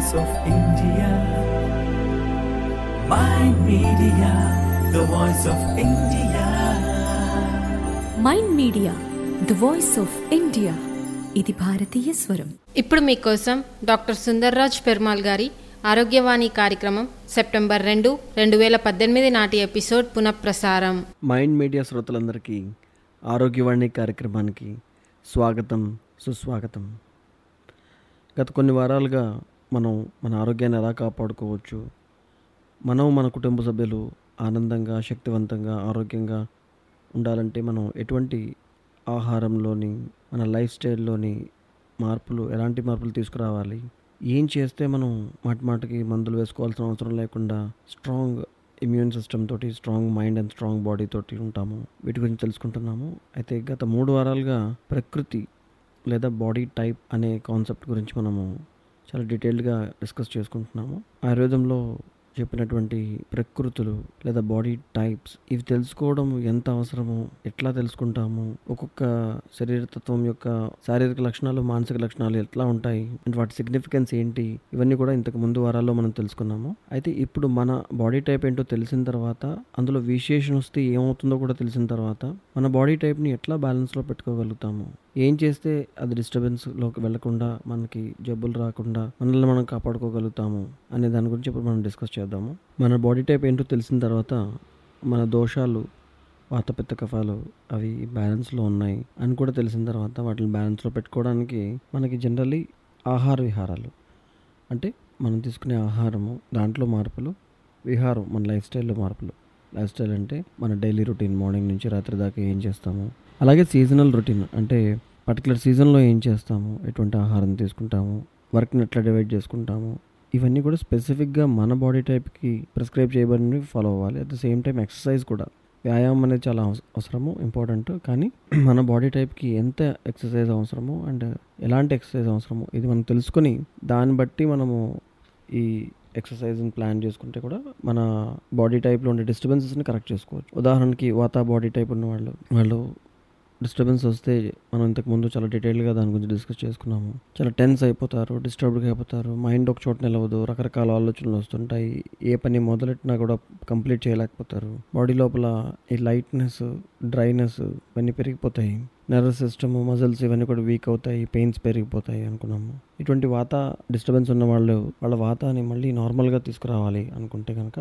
voice of India. Mind Media, the voice of India. Mind media the voice of India ఇది భారతీయ స్వరం ఇప్పుడు మీకోసం డాక్టర్ సుందర్రాజ్ పెరుమాల్ గారి ఆరోగ్యవాణి కార్యక్రమం సెప్టెంబర్ రెండు రెండు వేల పద్దెనిమిది నాటి ఎపిసోడ్ పునఃప్రసారం మైండ్ మీడియా శ్రోతలందరికీ ఆరోగ్యవాణి కార్యక్రమానికి స్వాగతం సుస్వాగతం గత కొన్ని వారాలుగా మనం మన ఆరోగ్యాన్ని ఎలా కాపాడుకోవచ్చు మనం మన కుటుంబ సభ్యులు ఆనందంగా శక్తివంతంగా ఆరోగ్యంగా ఉండాలంటే మనం ఎటువంటి ఆహారంలోని మన లైఫ్ స్టైల్లోని మార్పులు ఎలాంటి మార్పులు తీసుకురావాలి ఏం చేస్తే మనం మాటి మాటికి మందులు వేసుకోవాల్సిన అవసరం లేకుండా స్ట్రాంగ్ ఇమ్యూన్ సిస్టమ్ తోటి strong mind and strong body తోటి ఉంటాము వీటి గురించి తెలుసుకుంటున్నాము అయితే గత మూడు వారాలుగా ప్రకృతి లేదా బాడీ టైప్ అనే కాన్సెప్ట్ గురించి మనము చాలా డీటెయిల్డ్గా డిస్కస్ చేసుకుంటున్నాము ఆయుర్వేదంలో చెప్పినటువంటి ప్రకృతులు లేదా బాడీ టైప్స్ ఇవి తెలుసుకోవడం ఎంత అవసరమో ఎట్లా తెలుసుకుంటాము ఒక్కొక్క శరీరతత్వం యొక్క శారీరక లక్షణాలు మానసిక లక్షణాలు ఎట్లా ఉంటాయి అండ్ వాటి సిగ్నిఫికెన్స్ ఏంటి ఇవన్నీ కూడా ఇంతకు ముందు వారాల్లో మనం తెలుసుకున్నాము అయితే ఇప్పుడు మన బాడీ టైప్ ఏంటో తెలిసిన తర్వాత అందులో విశేషణ వస్తే ఏమవుతుందో కూడా తెలిసిన తర్వాత మన బాడీ టైప్ని ఎట్లా బ్యాలెన్స్లో పెట్టుకోగలుగుతాము ఏం చేస్తే అది డిస్టర్బెన్స్లోకి వెళ్లకుండా మనకి జబ్బులు రాకుండా మనల్ని మనం కాపాడుకోగలుగుతాము అనే దాని గురించి ఇప్పుడు మనం డిస్కస్ చేద్దాము మన బాడీ టైప్ ఏంటో తెలిసిన తర్వాత మన దోషాలు వాతపిత్త కఫాలు అవి బ్యాలెన్స్లో ఉన్నాయి అని కూడా తెలిసిన తర్వాత వాటిని బ్యాలెన్స్లో పెట్టుకోవడానికి మనకి జనరల్లీ ఆహార విహారాలు అంటే మనం తీసుకునే ఆహారము దాంట్లో మార్పులు విహారం మన లైఫ్ స్టైల్లో మార్పులు లైఫ్ స్టైల్ అంటే మన డైలీ రొటీన్ మార్నింగ్ నుంచి రాత్రి దాకా ఏం చేస్తాము అలాగే సీజనల్ రొటీన్ అంటే పర్టికులర్ సీజన్లో ఏం చేస్తాము ఎటువంటి ఆహారం తీసుకుంటాము వర్క్ని ఎట్లా డివైడ్ చేసుకుంటాము ఇవన్నీ కూడా స్పెసిఫిక్గా మన బాడీ టైప్కి ప్రిస్క్రైబ్ చేయబడినవి ఫాలో అవ్వాలి at the same time exercise కూడా వ్యాయామం అనేది చాలా అవస- అవసరము ఇంపార్టెంట్ కానీ మన బాడీ టైప్కి ఎంత ఎక్సర్సైజ్ అవసరమో అండ్ ఎలాంటి ఎక్సర్సైజ్ అవసరమో ఇది మనం తెలుసుకొని దాన్ని బట్టి మనము ఈ ఎక్సర్సైజ్ని ప్లాన్ చేసుకుంటే కూడా మన బాడీ టైప్లో ఉండే డిస్టర్బెన్సెస్ని కరెక్ట్ చేసుకోవచ్చు ఉదాహరణకి వాత బాడీ టైప్ ఉన్న వాళ్ళు వాళ్ళు డిస్టర్బెన్స్ వస్తే మనం ఇంతకు ముందు చాలా డీటెయిల్గా దాని గురించి డిస్కస్ చేసుకున్నాము చాలా టెన్స్ అయిపోతారు డిస్టర్బ్డ్గా అయిపోతారు మైండ్ ఒక చోట నిలవదు రకరకాల ఆలోచనలు వస్తుంటాయి ఏ పని మొదలెట్టినా కూడా కంప్లీట్ చేయలేకపోతారు బాడీ లోపల ఈ లైట్నెస్ డ్రైనెస్ ఇవన్నీ పెరిగిపోతాయి నర్వస్ సిస్టమ్ మజిల్స్ ఇవన్నీ కూడా వీక్ అవుతాయి పెయిన్స్ పెరిగిపోతాయి అనుకున్నాము ఇటువంటి వాత డిస్టర్బెన్స్ ఉన్న వాళ్ళు వాళ్ళ వాతాన్ని మళ్ళీ నార్మల్గా తీసుకురావాలి అనుకుంటే కనుక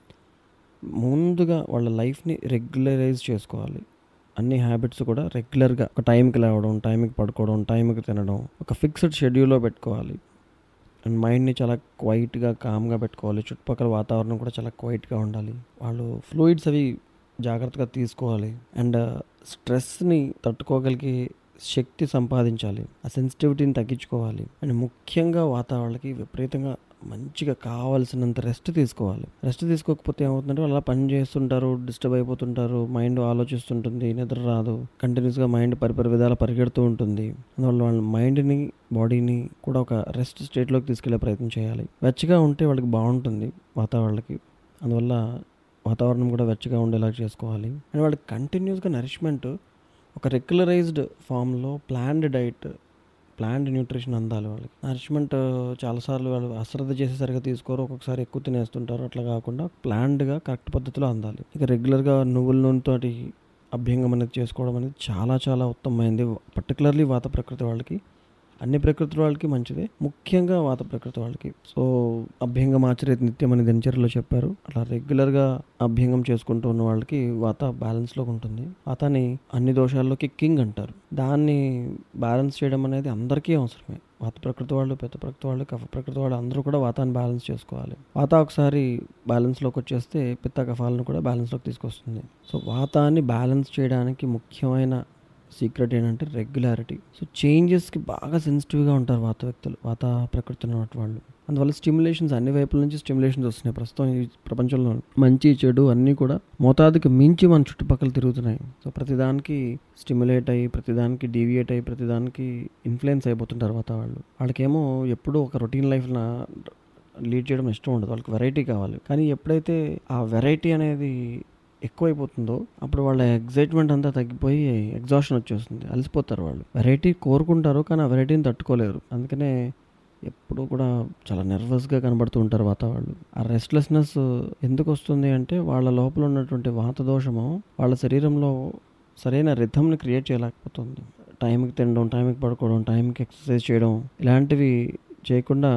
ముందుగా వాళ్ళ లైఫ్ని రెగ్యులరైజ్ చేసుకోవాలి అన్ని హ్యాబిట్స్ కూడా రెగ్యులర్గా ఒక టైంకి లేవడం టైంకి పడుకోవడం టైంకి తినడం ఒక ఫిక్స్డ్ షెడ్యూల్లో పెట్టుకోవాలి అండ్ మైండ్ని చాలా క్వైట్గా కామ్గా పెట్టుకోవాలి చుట్టుపక్కల వాతావరణం కూడా చాలా క్వైట్గా ఉండాలి వాళ్ళు ఫ్లూయిడ్స్ అవి జాగ్రత్తగా తీసుకోవాలి అండ్ స్ట్రెస్ని తట్టుకోగలిగే శక్తి సంపాదించాలి ఆ సెన్సిటివిటీని తగ్గించుకోవాలి అండ్ ముఖ్యంగా వాతావరణకి విపరీతంగా మంచిగా కావాల్సినంత రెస్ట్ తీసుకోవాలి రెస్ట్ తీసుకోకపోతే ఏమవుతుందంటే వాళ్ళు అలా పని చేస్తుంటారు డిస్టర్బ్ అయిపోతుంటారు మైండ్ ఆలోచిస్తుంటుంది నిద్ర రాదు కంటిన్యూస్గా మైండ్ పరిపరి విధాలు పరిగెడుతూ ఉంటుంది అందువల్ల వాళ్ళ మైండ్ని బాడీని కూడా ఒక రెస్ట్ స్టేట్లోకి తీసుకెళ్లే ప్రయత్నం చేయాలి వెచ్చగా ఉంటే వాళ్ళకి బాగుంటుంది వాతావరణకి అందువల్ల వాతావరణం కూడా వెచ్చగా ఉండేలా చేసుకోవాలి అండ్ వాళ్ళకి కంటిన్యూస్గా నరిష్మెంట్ ఒక రెగ్యులరైజ్డ్ ఫామ్లో ప్లాన్డ్ డైట్ ప్లాన్డ్ న్యూట్రిషన్ అందాలి వాళ్ళకి నరిష్మెంట్ చాలాసార్లు వాళ్ళు అశ్రద్ధ చేసేసరిగా తీసుకోరు ఒక్కొక్కసారి ఎక్కువ తినేస్తుంటారు అట్లా కాకుండా ప్లాన్డ్గా కరెక్ట్ పద్ధతిలో అందాలి ఇక రెగ్యులర్గా నువ్వుల నూనెతోటి అభ్యంగం అనేది చేసుకోవడం అనేది చాలా చాలా ఉత్తమమైంది పర్టికులర్లీ వాత ప్రకృతి వాళ్ళకి అన్ని ప్రకృతి వాళ్ళకి మంచిదే ముఖ్యంగా వాత ప్రకృతి వాళ్ళకి సో అభ్యంగం ఆచరేత నిత్యం అని దినచర్యలో చెప్పారు అట్లా రెగ్యులర్గా అభ్యంగం చేసుకుంటూ ఉన్న వాళ్ళకి వాత బ్యాలెన్స్లో ఉంటుంది వాతాని అన్ని దోషాల్లోకి కింగ్ అంటారు దాన్ని బ్యాలెన్స్ చేయడం అనేది అందరికీ అవసరమే వాత ప్రకృతి వాళ్ళు పెద్ద ప్రకృతి వాళ్ళు కఫ ప్రకృతి వాళ్ళు అందరూ కూడా వాతాన్ని బ్యాలెన్స్ చేసుకోవాలి వాత ఒకసారి బ్యాలెన్స్లోకి వచ్చేస్తే పిత్త కఫాలను కూడా బ్యాలెన్స్లోకి తీసుకొస్తుంది సో వాతాన్ని బ్యాలెన్స్ చేయడానికి ముఖ్యమైన సీక్రెట్ ఏంటంటే రెగ్యులారిటీ సో చేంజెస్కి బాగా సెన్సిటివ్గా ఉంటారు వాత వ్యక్తులు వాత ప్రకృతి ఉన్నటువంటి వాళ్ళు అందువల్ల స్టిమ్యులేషన్స్ అన్ని వైపుల నుంచి స్టిమ్యులేషన్స్ వస్తున్నాయి ప్రస్తుతం ఈ ప్రపంచంలో మంచి చెడు అన్నీ కూడా మోతాదుకి మించి మన చుట్టుపక్కల తిరుగుతున్నాయి సో ప్రతిదానికి స్టిమ్యులేట్ అయ్యి ప్రతిదానికి డీవియేట్ అయ్యి ప్రతిదానికి ఇన్ఫ్లుయెన్స్ అయిపోతుంటారు వాత వాళ్ళు వాళ్ళకేమో ఎప్పుడూ ఒక రొటీన్ లైఫ్న లీడ్ చేయడం ఇష్టం ఉండదు వాళ్ళకి వెరైటీ కావాలి కానీ ఎప్పుడైతే ఆ వెరైటీ అనేది ఎక్కువైపోతుందో అప్పుడు వాళ్ళ ఎగ్జైట్మెంట్ అంతా తగ్గిపోయి ఎగ్జాషన్ వచ్చేస్తుంది అలసిపోతారు వాళ్ళు వెరైటీ కోరుకుంటారు కానీ ఆ వెరైటీని తట్టుకోలేరు అందుకనే ఎప్పుడూ కూడా చాలా నర్వస్గా కనబడుతూ ఉంటారు వాత వాళ్ళు ఆ రెస్ట్లెస్నెస్ ఎందుకు వస్తుంది అంటే వాళ్ళ లోపల ఉన్నటువంటి వాత దోషము వాళ్ళ శరీరంలో సరైన రిథమ్ని క్రియేట్ చేయలేకపోతుంది టైంకి తినడం టైంకి పడుకోవడం టైంకి ఎక్సర్సైజ్ చేయడం ఇలాంటివి చేయకుండా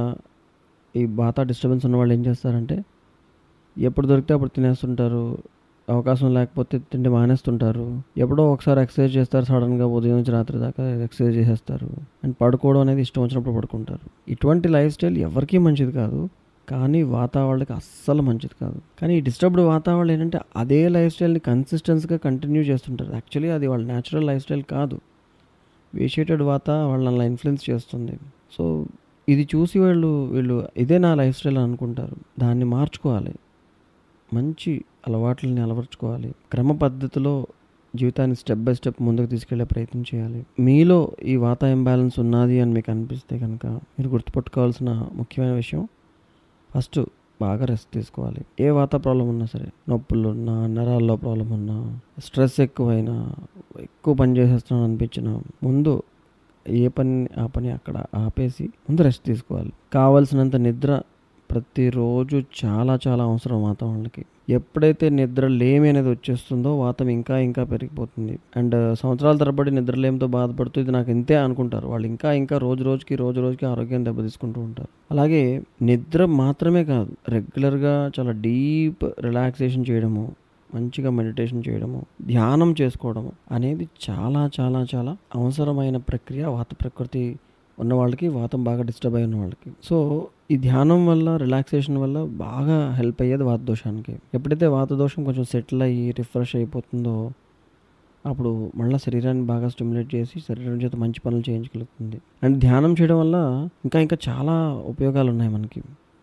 ఈ వాత డిస్టర్బెన్స్ ఉన్న వాళ్ళు ఏం చేస్తారంటే ఎప్పుడు దొరికితే అప్పుడు తినేస్తుంటారు అవకాశం లేకపోతే తిండి మానేస్తుంటారు ఎప్పుడో ఒకసారి ఎక్సర్సైజ్ చేస్తారు సడన్గా ఉదయం నుంచి రాత్రి దాకా ఎక్సర్సైజ్ చేసేస్తారు అండ్ పడుకోవడం అనేది ఇష్టం వచ్చినప్పుడు పడుకుంటారు ఇటువంటి లైఫ్ స్టైల్ ఎవరికీ మంచిది కాదు కానీ వాతావరణకి అస్సలు మంచిది కాదు కానీ ఈ డిస్టర్బ్డ్ వాతావరణం ఏంటంటే అదే లైఫ్ స్టైల్ని కన్సిస్టెన్స్గా కంటిన్యూ చేస్తుంటారు యాక్చువల్లీ అది వాళ్ళ న్యాచురల్ లైఫ్ స్టైల్ కాదు వేషేటెడ్ వాత వాళ్ళని అలా ఇన్ఫ్లుయెన్స్ చేస్తుంది సో ఇది చూసి వాళ్ళు వీళ్ళు ఇదే నా లైఫ్ స్టైల్ అని అనుకుంటారు దాన్ని మార్చుకోవాలి మంచి అలవాట్లని అలవర్చుకోవాలి క్రమ పద్ధతిలో జీవితాన్ని స్టెప్ బై స్టెప్ ముందుకు తీసుకెళ్లే ప్రయత్నం చేయాలి మీలో ఈ వాత ఇంబ్యాలెన్స్ ఉన్నది అని మీకు అనిపిస్తే కనుక మీరు గుర్తుపట్టుకోవాల్సిన ముఖ్యమైన విషయం ఫస్ట్ బాగా రెస్ట్ తీసుకోవాలి ఏ వాత ప్రాబ్లం ఉన్నా సరే నొప్పులు ఉన్నా నరాల్లో ప్రాబ్లం ఉన్నా స్ట్రెస్ ఎక్కువైనా ఎక్కువ పని చేసేస్తున్నాను అనిపించిన ముందు ఏ పని ఆ పని అక్కడ ఆపేసి ముందు రెస్ట్ తీసుకోవాలి కావలసినంత నిద్ర ప్రతిరోజు చాలా చాలా అవసరం వాతావరణానికి ఎప్పుడైతే నిద్ర లేమి అనేది వచ్చేస్తుందో వాతం ఇంకా ఇంకా పెరిగిపోతుంది అండ్ సంవత్సరాల తరబడి నిద్రలేమితో బాధపడుతూ ఇది నాకు ఇంతే అనుకుంటారు వాళ్ళు ఇంకా ఇంకా రోజు రోజుకి రోజు రోజుకి ఆరోగ్యం దెబ్బతీసుకుంటూ ఉంటారు అలాగే నిద్ర మాత్రమే కాదు రెగ్యులర్గా చాలా డీప్ రిలాక్సేషన్ చేయడము మంచిగా మెడిటేషన్ చేయడము ధ్యానం చేసుకోవడము అనేది చాలా చాలా చాలా అవసరమైన ప్రక్రియ వాత ప్రకృతి ఉన్న వాళ్ళకి వాతం బాగా డిస్టర్బ్ అయి ఉన్న వాళ్ళకి సో ఈ ధ్యానం వల్ల రిలాక్సేషన్ వల్ల బాగా హెల్ప్ అయ్యేది వాత దోషానికి ఎప్పుడైతే వాత దోషం కొంచెం సెటిల్ అయ్యి రిఫ్రెష్ అయిపోతుందో అప్పుడు మళ్ళీ శరీరాన్ని బాగా స్టిమ్యులేట్ చేసి శరీరం చేత మంచి పనులు చేయించగలుగుతుంది అండ్ ధ్యానం చేయడం వల్ల ఇంకా ఇంకా చాలా ఉపయోగాలు ఉన్నాయి మనకి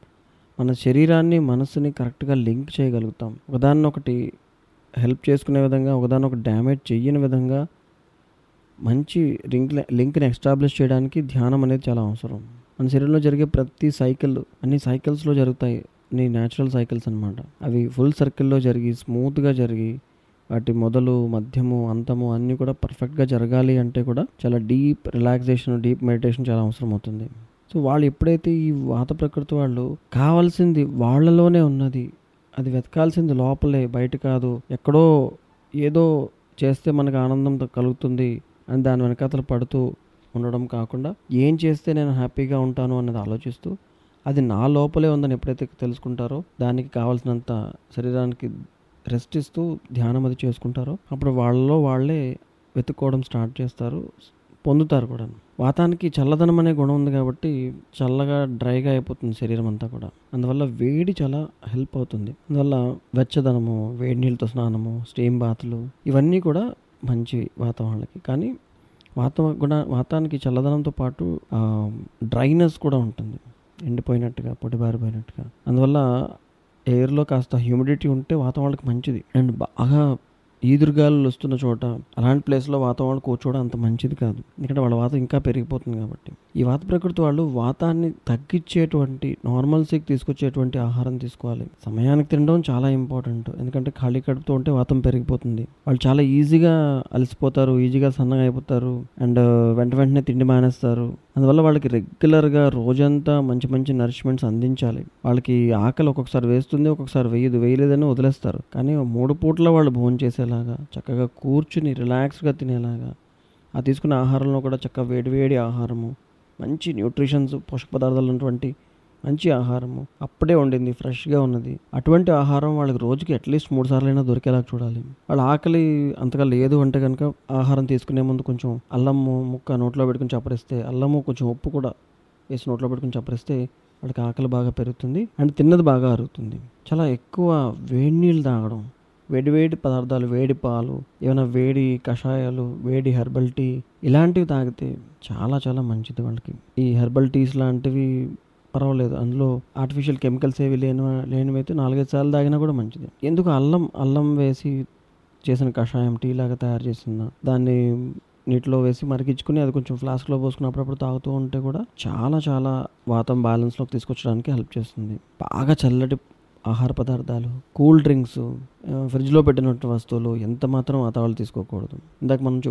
మన శరీరాన్ని మనసుని కరెక్ట్గా లింక్ చేయగలుగుతాం ఒకదాన్ని ఒకటి హెల్ప్ చేసుకునే విధంగా ఒకదాన్ని ఒకటి డ్యామేజ్ చెయ్యని విధంగా మంచి లింక్ లింక్ని ఎస్టాబ్లిష్ చేయడానికి ధ్యానం అనేది చాలా అవసరం మన శరీరంలో జరిగే ప్రతి సైకిల్ అన్ని సైకిల్స్లో జరుగుతాయి అన్ని న్యాచురల్ సైకిల్స్ అనమాట అవి ఫుల్ సర్కిల్లో జరిగి స్మూత్గా జరిగి వాటి మొదలు మధ్యము అంతము అన్నీ కూడా పర్ఫెక్ట్గా జరగాలి అంటే కూడా చాలా డీప్ రిలాక్సేషన్ డీప్ మెడిటేషన్ చాలా అవసరం అవుతుంది సో వాళ్ళు ఎప్పుడైతే ఈ వాత ప్రకృతి వాళ్ళు కావాల్సింది వాళ్ళలోనే ఉన్నది అది వెతకాల్సింది లోపలే బయట కాదు ఎక్కడో ఏదో చేస్తే మనకు ఆనందం కలుగుతుంది అని దాని వెనకాతలు పడుతూ ఉండడం కాకుండా ఏం చేస్తే నేను హ్యాపీగా ఉంటాను అన్నది ఆలోచిస్తూ అది నా లోపలే ఉందని ఎప్పుడైతే తెలుసుకుంటారో దానికి కావాల్సినంత శరీరానికి రెస్ట్ ఇస్తూ ధ్యానం అది చేసుకుంటారో అప్పుడు వాళ్ళలో వాళ్ళే వెతుక్కోవడం స్టార్ట్ చేస్తారు పొందుతారు కూడా వాతానికి చల్లదనం అనే గుణం ఉంది కాబట్టి చల్లగా డ్రైగా అయిపోతుంది శరీరం అంతా కూడా అందువల్ల వేడి చాలా హెల్ప్ అవుతుంది అందువల్ల వెచ్చదనము వేడి నీళ్ళతో స్నానము స్టీమ్ బాతులు ఇవన్నీ కూడా మంచి వాతావరణానికి కానీ వాత గుణ వాతానికి చల్లదనంతో పాటు డ్రైనెస్ కూడా ఉంటుంది ఎండిపోయినట్టుగా పొడిబారిపోయినట్టుగా అందువల్ల ఎయిర్లో కాస్త హ్యూమిడిటీ ఉంటే వాతావరణానికి మంచిది అండ్ బాగా ఈదురుగాలు వస్తున్న చోట అలాంటి ప్లేస్లో వాతావరణం కూర్చోవడం అంత మంచిది కాదు ఎందుకంటే వాళ్ళ వాత ఇంకా పెరిగిపోతుంది కాబట్టి ఈ వాత ప్రకృతి వాళ్ళు వాతాన్ని తగ్గించేటువంటి నార్మల్సీకి తీసుకొచ్చేటువంటి ఆహారం తీసుకోవాలి సమయానికి తినడం చాలా ఇంపార్టెంట్ ఎందుకంటే ఖాళీ కడుపుతో ఉంటే వాతం పెరిగిపోతుంది వాళ్ళు చాలా ఈజీగా అలసిపోతారు ఈజీగా సన్నగా అయిపోతారు అండ్ వెంట వెంటనే తిండి మానేస్తారు అందువల్ల వాళ్ళకి రెగ్యులర్గా రోజంతా మంచి మంచి నరిష్మెంట్స్ అందించాలి వాళ్ళకి ఆకలి ఒక్కొక్కసారి వేస్తుంది ఒక్కొక్కసారి వేయదు వేయలేదని వదిలేస్తారు కానీ మూడు పూట్ల వాళ్ళు భోజనం చేసేలాగా చక్కగా కూర్చుని రిలాక్స్గా తినేలాగా ఆ తీసుకున్న ఆహారంలో కూడా చక్కగా వేడివేడి ఆహారము మంచి న్యూట్రిషన్స్ పోషక పదార్థాలు ఉన్నటువంటి మంచి ఆహారము అప్పుడే వండింది ఫ్రెష్గా ఉన్నది అటువంటి ఆహారం వాళ్ళకి రోజుకి అట్లీస్ట్ మూడు సార్లు అయినా దొరికేలాగా చూడాలి వాళ్ళ ఆకలి అంతగా లేదు అంటే కనుక ఆహారం తీసుకునే ముందు కొంచెం అల్లము ముక్క నోట్లో పెట్టుకుని చప్పరిస్తే అల్లము కొంచెం ఉప్పు కూడా వేసి నోట్లో పెట్టుకుని చప్పరిస్తే వాళ్ళకి ఆకలి బాగా పెరుగుతుంది అండ్ తిన్నది బాగా అరుగుతుంది చాలా ఎక్కువ వేడి నీళ్ళు తాగడం వేడి వేడి పదార్థాలు వేడి పాలు ఏమైనా వేడి కషాయాలు వేడి హెర్బల్ టీ ఇలాంటివి తాగితే చాలా చాలా మంచిది వాళ్ళకి ఈ హెర్బల్ టీస్ లాంటివి పర్వాలేదు అందులో ఆర్టిఫిషియల్ కెమికల్స్ ఏవి లేని లేనివైతే నాలుగైదు సార్లు తాగినా కూడా మంచిది ఎందుకు అల్లం అల్లం వేసి చేసిన కషాయం టీ లాగా తయారు చేసిన దాన్ని నీటిలో వేసి మరిగించుకుని అది కొంచెం ఫ్లాస్క్లో పోసుకుని అప్పుడప్పుడు తాగుతూ ఉంటే కూడా చాలా చాలా వాతం బ్యాలెన్స్లోకి తీసుకొచ్చడానికి హెల్ప్ చేస్తుంది బాగా చల్లటి ఆహార పదార్థాలు కూల్ డ్రింక్స్ ఫ్రిడ్జ్లో పెట్టినట్టు వస్తువులు ఎంత మాత్రం వాతావరణం తీసుకోకూడదు ఇందాక మనం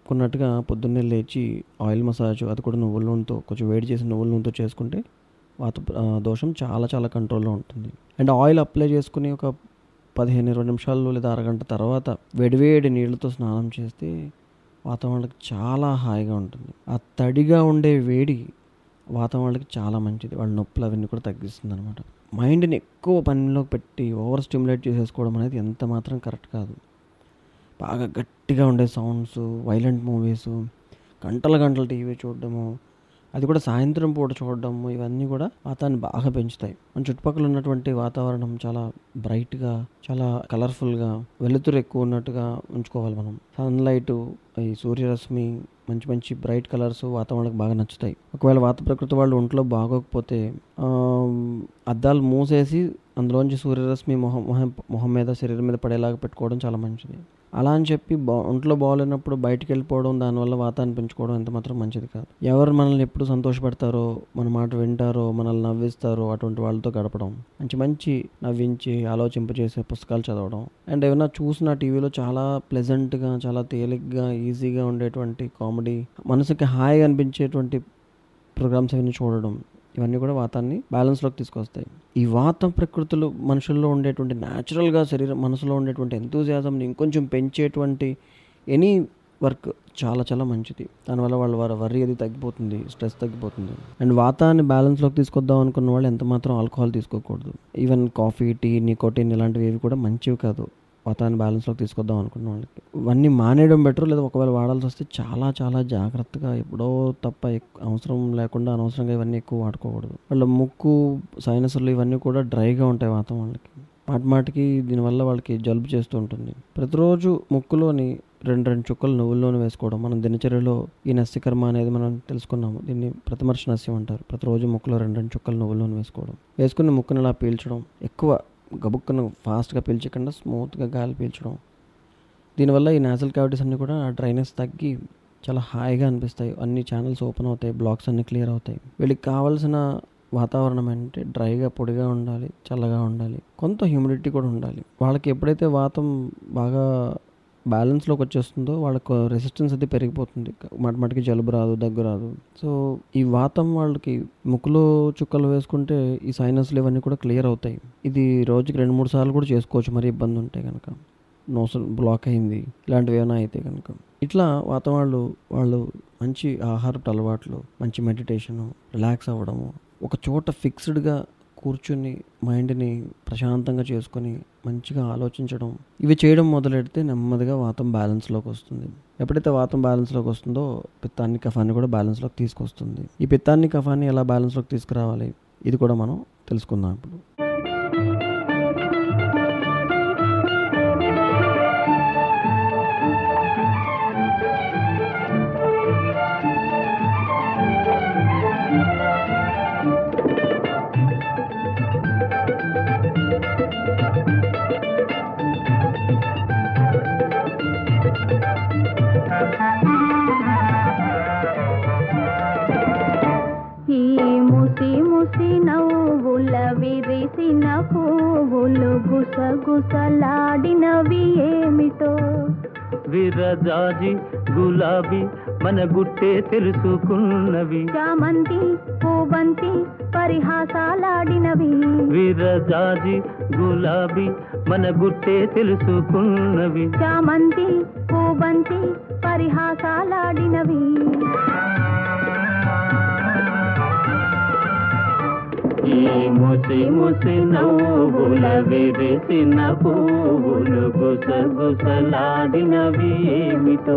చెప్పుకున్నట్టుగా పొద్దున్నే లేచి ఆయిల్ మసాజ్ అది కూడా నువ్వుల నూనెతో కొంచెం వేడి చేసిన నువ్వుల నూనెతో చేసుకుంటే వాత ఆ, దోషం చాలా చాలా కంట్రోల్లో ఉంటుంది అండ్ ఆయిల్ అప్లై చేసుకుని ఒక పదిహేను ఇరవై నిమిషాలు లేదా అరగంట తర్వాత వేడివేడి నీళ్ళతో స్నానం చేస్తే వాతావరణానికి చాలా హాయిగా ఉంటుంది ఆ తడిగా ఉండే వేడి వాతావరణానికి చాలా మంచిది వాళ్ళ నొప్పులు అవన్నీ కూడా తగ్గిస్తుంది అనమాట మైండ్ని ఎక్కువ పనిలోకి పెట్టి ఓవర్ స్టిమ్యులేట్ చేసేసుకోవడం అనేది ఎంత మాత్రం కరెక్ట్ కాదు బాగా గట్టిగా ఉండే సౌండ్స్ వైలెంట్ మూవీస్ గంటల గంటలు టీవీ చూడడము అది కూడా సాయంత్రం పూట చూడడము ఇవన్నీ కూడా వాతాన్ని బాగా పెంచుతాయి మన చుట్టుపక్కల ఉన్నటువంటి వాతావరణం చాలా బ్రైట్గా చాలా కలర్ఫుల్గా వెలుతురు ఎక్కువ ఉన్నట్టుగా ఉంచుకోవాలి మనం సన్లైట్ ఈ సూర్యరశ్మి మంచి మంచి బ్రైట్ కలర్స్ వాతావరణానికి బాగా నచ్చుతాయి ఒకవేళ వాత ప్రకృతి వాళ్ళు ఒంట్లో బాగోకపోతే ఆ, అద్దాలు మూసేసి అందులోంచి సూర్యరశ్మి మొహం మొహం మొహం మీద శరీరం మీద పడేలాగా పెట్టుకోవడం చాలా మంచిది అలా అని చెప్పి బా ఒంట్లో బాగోలేనప్పుడు బయటికి వెళ్ళిపోవడం దానివల్ల వాతాన్ని పెంచుకోవడం ఎంత మాత్రం మంచిది కాదు ఎవరు మనల్ని ఎప్పుడు సంతోషపెడతారో మన మాట వింటారో మనల్ని నవ్విస్తారో అటువంటి వాళ్ళతో గడపడం మంచి మంచి నవ్వించి ఆలోచింపజేసే పుస్తకాలు చదవడం అండ్ ఏమైనా చూసిన టీవీలో చాలా ప్లెజెంట్గా చాలా తేలిగ్గా ఈజీగా ఉండేటువంటి కామెడీ మనసుకి హాయిగా అనిపించేటువంటి ప్రోగ్రామ్స్ అవన్నీ చూడడం ఇవన్నీ కూడా వాతాన్ని బ్యాలెన్స్లోకి తీసుకొస్తాయి ఈ వాత ప్రకృతులు మనుషుల్లో ఉండేటువంటి న్యాచురల్గా శరీరం మనసులో ఉండేటువంటి ఎంతూజియాజంని ఇంకొంచెం పెంచేటువంటి ఎనీ వర్క్ చాలా చాలా మంచిది దానివల్ల వాళ్ళ వారి వర్రీ అది తగ్గిపోతుంది స్ట్రెస్ తగ్గిపోతుంది అండ్ వాతాన్ని బ్యాలెన్స్లోకి తీసుకొద్దాం అనుకున్న వాళ్ళు ఎంత మాత్రం ఆల్కహాల్ తీసుకోకూడదు ఈవెన్ కాఫీ టీ నికోటిన్ ఇలాంటివి ఏవి కూడా మంచివి కాదు వాతాన్ని బ్యాలెన్స్లోకి తీసుకొద్దాం అనుకున్న వాళ్ళకి ఇవన్నీ మానేయడం బెటర్ లేదా ఒకవేళ వాడాల్సి వస్తే చాలా చాలా జాగ్రత్తగా ఎప్పుడో తప్ప ఎక్- అవసరం లేకుండా అనవసరంగా ఇవన్నీ ఎక్కువ వాడుకోకూడదు వాళ్ళ ముక్కు సైనస్లు ఇవన్నీ కూడా డ్రైగా ఉంటాయి వాతావరణానికి మాటి మాటికి దీనివల్ల వాళ్ళకి జలుబు చేస్తూ ఉంటుంది ప్రతిరోజు ముక్కులోని రెండు రెండు చుక్కలు నువ్వుల్లోనే వేసుకోవడం మనం దినచర్యలో ఈ నస్యకర్మ అనేది మనం తెలుసుకున్నాము దీన్ని ప్రతిమర్శ నస్యం అంటారు ప్రతిరోజు ముక్కులో రెండు రెండు చుక్కలు నువ్వుల్లోనే వేసుకోవడం వేసుకుని ముక్కుని ఇలా పీల్చడం ఎక్కువ గబుక్కను ఫాస్ట్గా పీల్చకుండా స్మూత్గా గాలి పీల్చడం దీనివల్ల ఈ నాజల్ క్యావిటీస్ అన్నీ కూడా డ్రైనెస్ తగ్గి చాలా హాయిగా అనిపిస్తాయి అన్ని ఛానల్స్ ఓపెన్ అవుతాయి బ్లాక్స్ అన్ని క్లియర్ అవుతాయి వీళ్ళకి కావాల్సిన వాతావరణం అంటే డ్రైగా పొడిగా ఉండాలి చల్లగా ఉండాలి కొంత హ్యూమిడిటీ కూడా ఉండాలి వాళ్ళకి ఎప్పుడైతే వాతం బాగా బ్యాలెన్స్లోకి వచ్చేస్తుందో వాళ్ళకు రెసిస్టెన్స్ అది పెరిగిపోతుంది మాట మాటికి జలుబు రాదు దగ్గు రాదు సో ఈ వాతం వాళ్ళకి ముక్కులో చుక్కలు వేసుకుంటే ఈ సైనస్లు ఇవన్నీ కూడా క్లియర్ అవుతాయి ఇది రోజుకి రెండు మూడు సార్లు కూడా చేసుకోవచ్చు మరి ఇబ్బంది ఉంటే కనుక నోసల్ బ్లాక్ అయింది ఇలాంటివి ఏమైనా అయితే కనుక ఇట్లా వాతావరణాలు వాళ్ళు మంచి ఆహారపు అలవాట్లు మంచి మెడిటేషను రిలాక్స్ అవ్వడము ఒక చోట ఫిక్స్డ్గా కూర్చుని మైండ్ని ప్రశాంతంగా చేసుకొని మంచిగా ఆలోచించడం ఇవి చేయడం మొదలెడితే నెమ్మదిగా వాతం బ్యాలెన్స్లోకి వస్తుంది ఎప్పుడైతే వాతం బ్యాలెన్స్లోకి వస్తుందో పిత్తాన్ని కఫాన్ని కూడా బ్యాలెన్స్లోకి తీసుకొస్తుంది ఈ పిత్తాన్ని కఫాన్ని ఎలా బ్యాలెన్స్లోకి తీసుకురావాలి ఇది కూడా మనం తెలుసుకుందాం ఇప్పుడు ఈ ముసి ముసి నవ్వుల విరిసిన పువ్వులు గుసగుసలాడినవి ఏమిటో విరజాజి గులాబీ మన గుట్టే తెలుసుకున్నవి చామంతి పూబంతి పరిహాసాలాడినవి విరజాజి గులాబీ మన గుట్టే తెలుసుకున్నవి చామంతి పూబంతి పరిహాసాలాడినవి ఈ ముసి ముసి నవ్వుల విరిసిన పువ్వులు గుసగుసలాడినవి ఏమిటో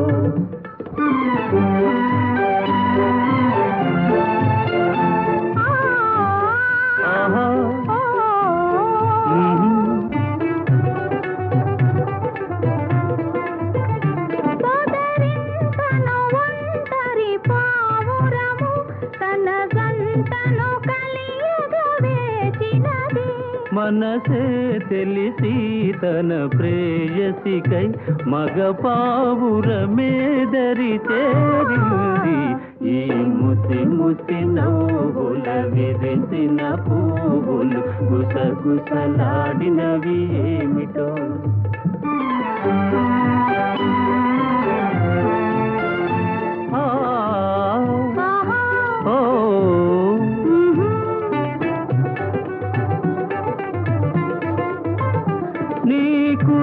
ఆహా మ్మ్. సోదరింతను ఒంటరి పావురము తన గంటను కలియగా వేచినది మనసే తెలిసి తన ప్రేయసికై మగ పావురమేదరి చేరింది ఈ ముసి ముసి నవ్వుల విరిసిన పువ్వులు గుసగుసలాడినవి ఏమిటో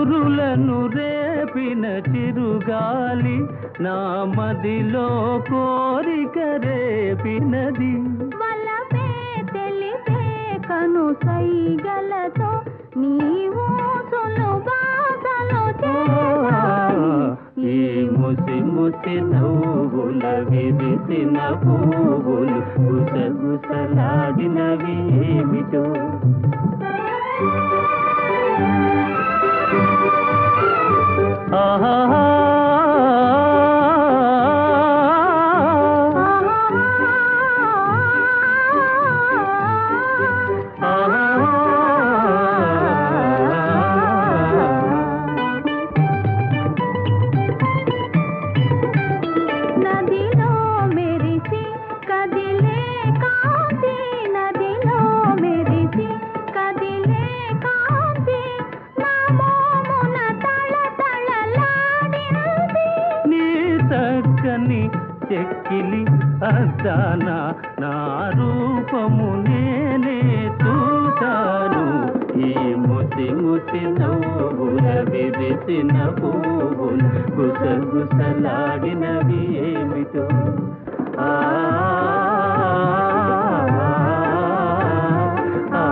సిరులను రేపిన చిరుగాలి నా మదిలో కోరిక రేపినది వలపే తెలిపే కను సైగలతో నీవు సులుబాసలు ఈ ముసి ముసి నవ్వుల విరిసిన పువ్వులు గుసగుసలాడినవి ఏమిటో ఆహా నదిలో మెరిసి కదిలే కాంతి నదిలో మెరిసి కదిలే కాంతి నా మోమున తళ తళలాడింది నీ చక్కని చెక్కిలి అద్దాన నా రూపము నేనే చూశాను ఈ ముసి ముసి నవ్వుల విరిసిన పువ్వులు గుసగుసలాడినవి ఏమిటో ఆ ఆ,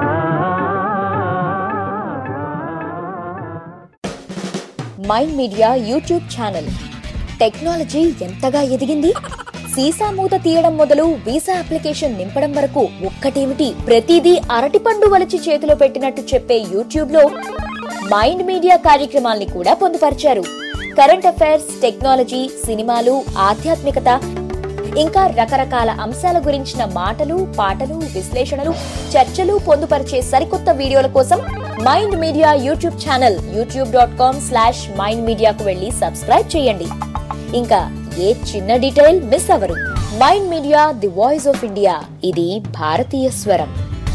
ఆ. Mind media YouTube channel technology ఎంతగా ఎదిగింది సీసా మూత తీయడం మొదలు వీసా అప్లికేషన్ నింపడం వరకు ఒక్కటేమిటి ప్రతిదీ అరటిపండు వలచి చేతిలో పెట్టినట్టు చెప్పే యూట్యూబ్ లో మైండ్ మీడియా కార్యక్రమాల్ని కూడా పొందుపరిచారు కరెంట్ అఫైర్స్ టెక్నాలజీ సినిమాలు ఆధ్యాత్మికత ఇంకా రకరకాల అంశాల గురించిన మాటలు పాటలు విశ్లేషణలు చర్చలు పొందుపరిచే సరికొత్త వీడియోల కోసం mind media YouTube channel YouTube dot com slash mind మీడియాకు వెళ్ళి సబ్స్క్రైబ్ చేయండి ఇంకా ఏ చిన్న డీటెయిల్ మిస్ అవరు mind media the voice of India ఇది భారతీయ స్వరం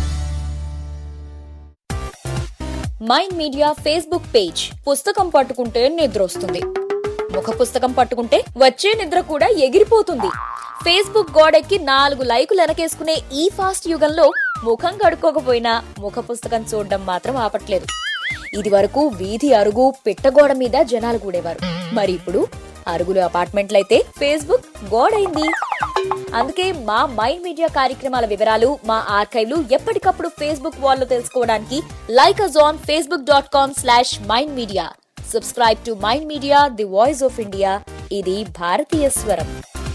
మైండ్ మీడియా ఫేస్బుక్ పేజ్ పుస్తకం పట్టుకుంటే నిద్ర వస్తుంది ముఖ పుస్తకం పట్టుకుంటే వచ్చే నిద్ర కూడా ఎగిరిపోతుంది ఫేస్బుక్ గోడెక్కి నాలుగు లైకులు వెనకేసుకునే ఈ ఫాస్ట్ యుగంలో ముఖం కడుక్కోకపోయినా ముఖ పుస్తకం చూడడం మాత్రం ఆపట్లేదు ఇది వరకు వీధి అరుగు పిట్టగోడ మీద జనాలు కూడేవారు మరి ఇప్పుడు అరుగులు అపార్ట్మెంట్లయితే ఫేస్బుక్ గోడైంది అందుకే మా మైండ్ మీడియా కార్యక్రమాల వివరాలు మా ఆర్కైవ్లు ఎప్పటికప్పుడు ఫేస్బుక్ వాల్లో తెలుసుకోవడానికి like us on Facebook dot com slash mind media subscribe to mind media the voice of India ఇది భారతీయ స్వరం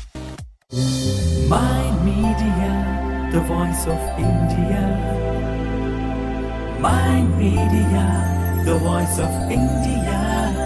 Mind Media, the voice of India. Mind Media, the voice of India.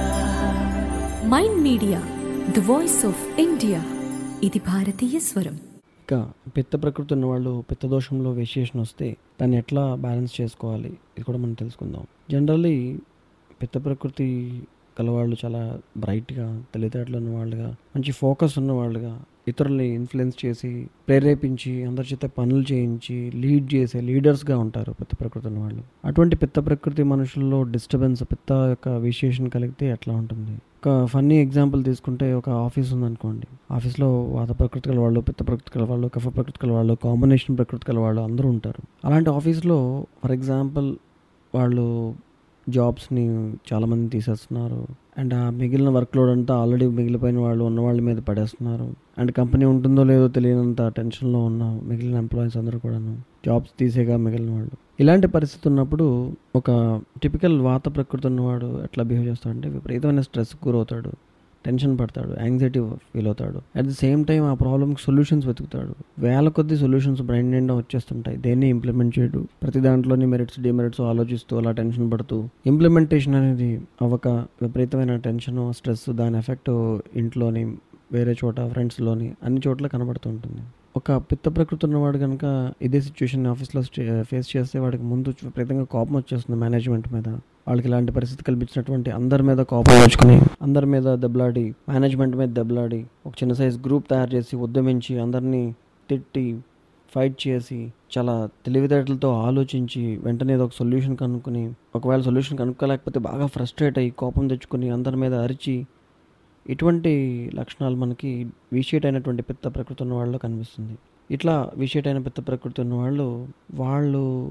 Mind media the voice of India ఇది భారతీయ స్వరం ఇక పిత్త ప్రకృతి ఉన్న వాళ్ళు పిత్త దోషంలో వేషేషన్ వస్తే దాన్ని ఎట్లా బ్యాలెన్స్ చేసుకోవాలి ఇది కూడా మనం తెలుసుకుందాం జనరల్లీ పిత్త ప్రకృతి కలవాళ్ళు చాలా బ్రైట్గా తెలివితేటలు ఉన్న వాళ్ళుగా మంచి ఫోకస్ ఉన్న వాళ్ళుగా ఇతరుల్ని ఇన్ఫ్లుయెన్స్ చేసి ప్రేరేపించి అందరి చేత పనులు చేయించి లీడ్ చేసే లీడర్స్గా ఉంటారు పిత్త ప్రకృతి ఉన్న వాళ్ళు అటువంటి పిత్త ప్రకృతి మనుషుల్లో డిస్టర్బెన్స్ పిత్త యొక్క విశేషణ కలిగితే ఎట్లా ఉంటుంది ఒక ఫన్నీ ఎగ్జాంపుల్ తీసుకుంటే ఒక ఆఫీస్ ఉందనుకోండి ఆఫీస్లో వాత ప్రకృతి గల వాళ్ళు పిత్త ప్రకృతి గల వాళ్ళు కఫ ప్రకృతి గల వాళ్ళు కాంబినేషన్ ప్రకృతి గల వాళ్ళు అందరూ ఉంటారు అలాంటి ఆఫీస్లో ఫర్ ఎగ్జాంపుల్ వాళ్ళు జాబ్స్ని చాలామంది తీసేస్తున్నారు అండ్ ఆ మిగిలిన వర్క్ లోడ్ అంతా ఆల్రెడీ మిగిలిపోయిన వాళ్ళు ఉన్న వాళ్ళ మీద పడేస్తున్నారు అండ్ కంపెనీ ఉంటుందో లేదో తెలియనంత టెన్షన్లో ఉన్న మిగిలిన ఎంప్లాయీస్ అందరూ కూడాను జాబ్స్ తీసేగా మిగిలిన వాళ్ళు ఇలాంటి పరిస్థితి ఉన్నప్పుడు ఒక టిపికల్ వాత ప్రకృతి ఉన్నవాడు ఎట్లా బిహేవ్ చేస్తాడంటే విపరీతమైన స్ట్రెస్ గురవుతాడు టెన్షన్ పడతాడు యాంగ్జైటీ ఫీల్ అవుతాడు అట్ ది సేమ్ టైం ఆ ప్రాబ్లమ్కి సొల్యూషన్స్ వెతుకుతాడు వేల కొద్ది సొల్యూషన్స్ బ్రైన్ నిండా వచ్చేస్తుంటాయి దేన్ని ఇంప్లిమెంట్ చేయడు ప్రతి దాంట్లోని మెరిట్స్ డిమెరిట్స్ ఆలోచిస్తూ అలా టెన్షన్ పడుతూ ఇంప్లిమెంటేషన్ అనేది అవ్వక విపరీతమైన టెన్షన్ స్ట్రెస్ దాని ఎఫెక్ట్ ఇంట్లోని వేరే చోట ఫ్రెండ్స్లోని అన్ని చోట్ల కనబడుతూ ఉంటుంది ఒక పిత్త ప్రకృతి ఉన్నవాడు కనుక ఇదే సిచ్యువేషన్ ఆఫీస్లో ఫేస్ చేస్తే వాడికి ముందు విపరీతంగా కోపం వచ్చేస్తుంది మేనేజ్మెంట్ మీద వాళ్ళకి ఇలాంటి పరిస్థితి కల్పించినటువంటి అందరి మీద కోపం వచ్చుకుని అందరి మీద దెబ్బలాడి మేనేజ్మెంట్ మీద దెబ్బలాడి ఒక చిన్న సైజ్ గ్రూప్ తయారు చేసి ఉద్యమించి అందరినీ తిట్టి ఫైట్ చేసి చాలా తెలివితేటలతో ఆలోచించి వెంటనే ఏదో ఒక సొల్యూషన్ కనుక్కొని ఒకవేళ సొల్యూషన్ కనుక్కోలేకపోతే బాగా ఫ్రస్ట్రేట్ అయ్యి కోపం తెచ్చుకొని అందరి మీద అరిచి ఇటువంటి లక్షణాలు మనకి విషేట్ అయినటువంటి పిత్త ప్రకృతి ఉన్న వాళ్ళలో కనిపిస్తుంది ఇట్లా విషేట్ అయిన పిత్త ప్రకృతి ఉన్న వాళ్ళు వాళ్ళు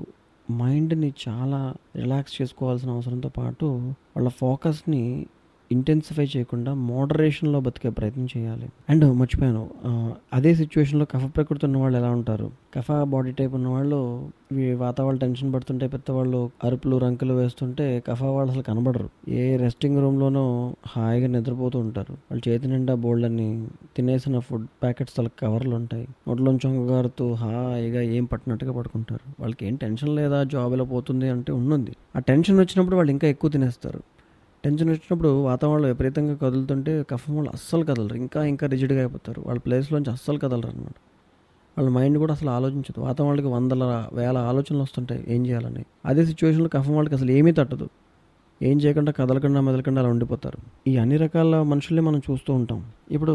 మైండ్ని చాలా రిలాక్స్ చేసుకోవాల్సిన అవసరంతో పాటు వాళ్ళ ఫోకస్ని ఇంటెన్సిఫై చేయకుండా మోడరేషన్లో బతికే ప్రయత్నం చేయాలి అండ్ మర్చిపోయాను ఆ, అదే సిచ్యువేషన్లో కఫ ప్రకృతి ఉన్న వాళ్ళు ఎలా ఉంటారు కఫ బాడీ టైప్ ఉన్న వాళ్ళు వీ- వాతావరణ టెన్షన్ పడుతుంటే పెద్దవాళ్ళు అరుపులు రంకులు వేస్తుంటే కఫ వాళ్ళు అసలు కనబడరు ఏ రెస్టింగ్ రూమ్లోనూ హాయిగా నిద్రపోతూ ఉంటారు వాళ్ళ చేతి నిండా బోల్డ్ అని తినేసిన ఫుడ్ ప్యాకెట్స్ వాళ్ళకి కవర్లు ఉంటాయి నోట్లోంచి చొంగగారుతూ హాయిగా ఏం పట్టినట్టుగా పడుకుంటారు వాళ్ళకి ఏం టెన్షన్ లేదా జాబ్ ఎలా పోతుంది అంటే ఉన్నది ఆ టెన్షన్ వచ్చినప్పుడు వాళ్ళు ఇంకా ఎక్కువ తినేస్తారు టెన్షన్ వచ్చినప్పుడు వాతావరణం విపరీతంగా కదులుతుంటే కఫం వాళ్ళు అస్సలు కదలరు ఇంకా ఇంకా రిజిడ్గా అయిపోతారు వాళ్ళ ప్లేస్లోంచి అస్సలు కదలరు అనమాట వాళ్ళ మైండ్ కూడా అసలు ఆలోచించదు వాతావరణానికి వందల వేల ఆలోచనలు వస్తుంటాయి ఏం చేయాలని అదే సిచ్యువేషన్లో కఫం వాళ్ళకి అసలు ఏమీ తట్టదు ఏం చేయకుండా కదలకుండా మెదలకుండా అలా ఉండిపోతారు ఈ అన్ని రకాల మనుషుల్ని మనం చూస్తూ ఉంటాం ఇప్పుడు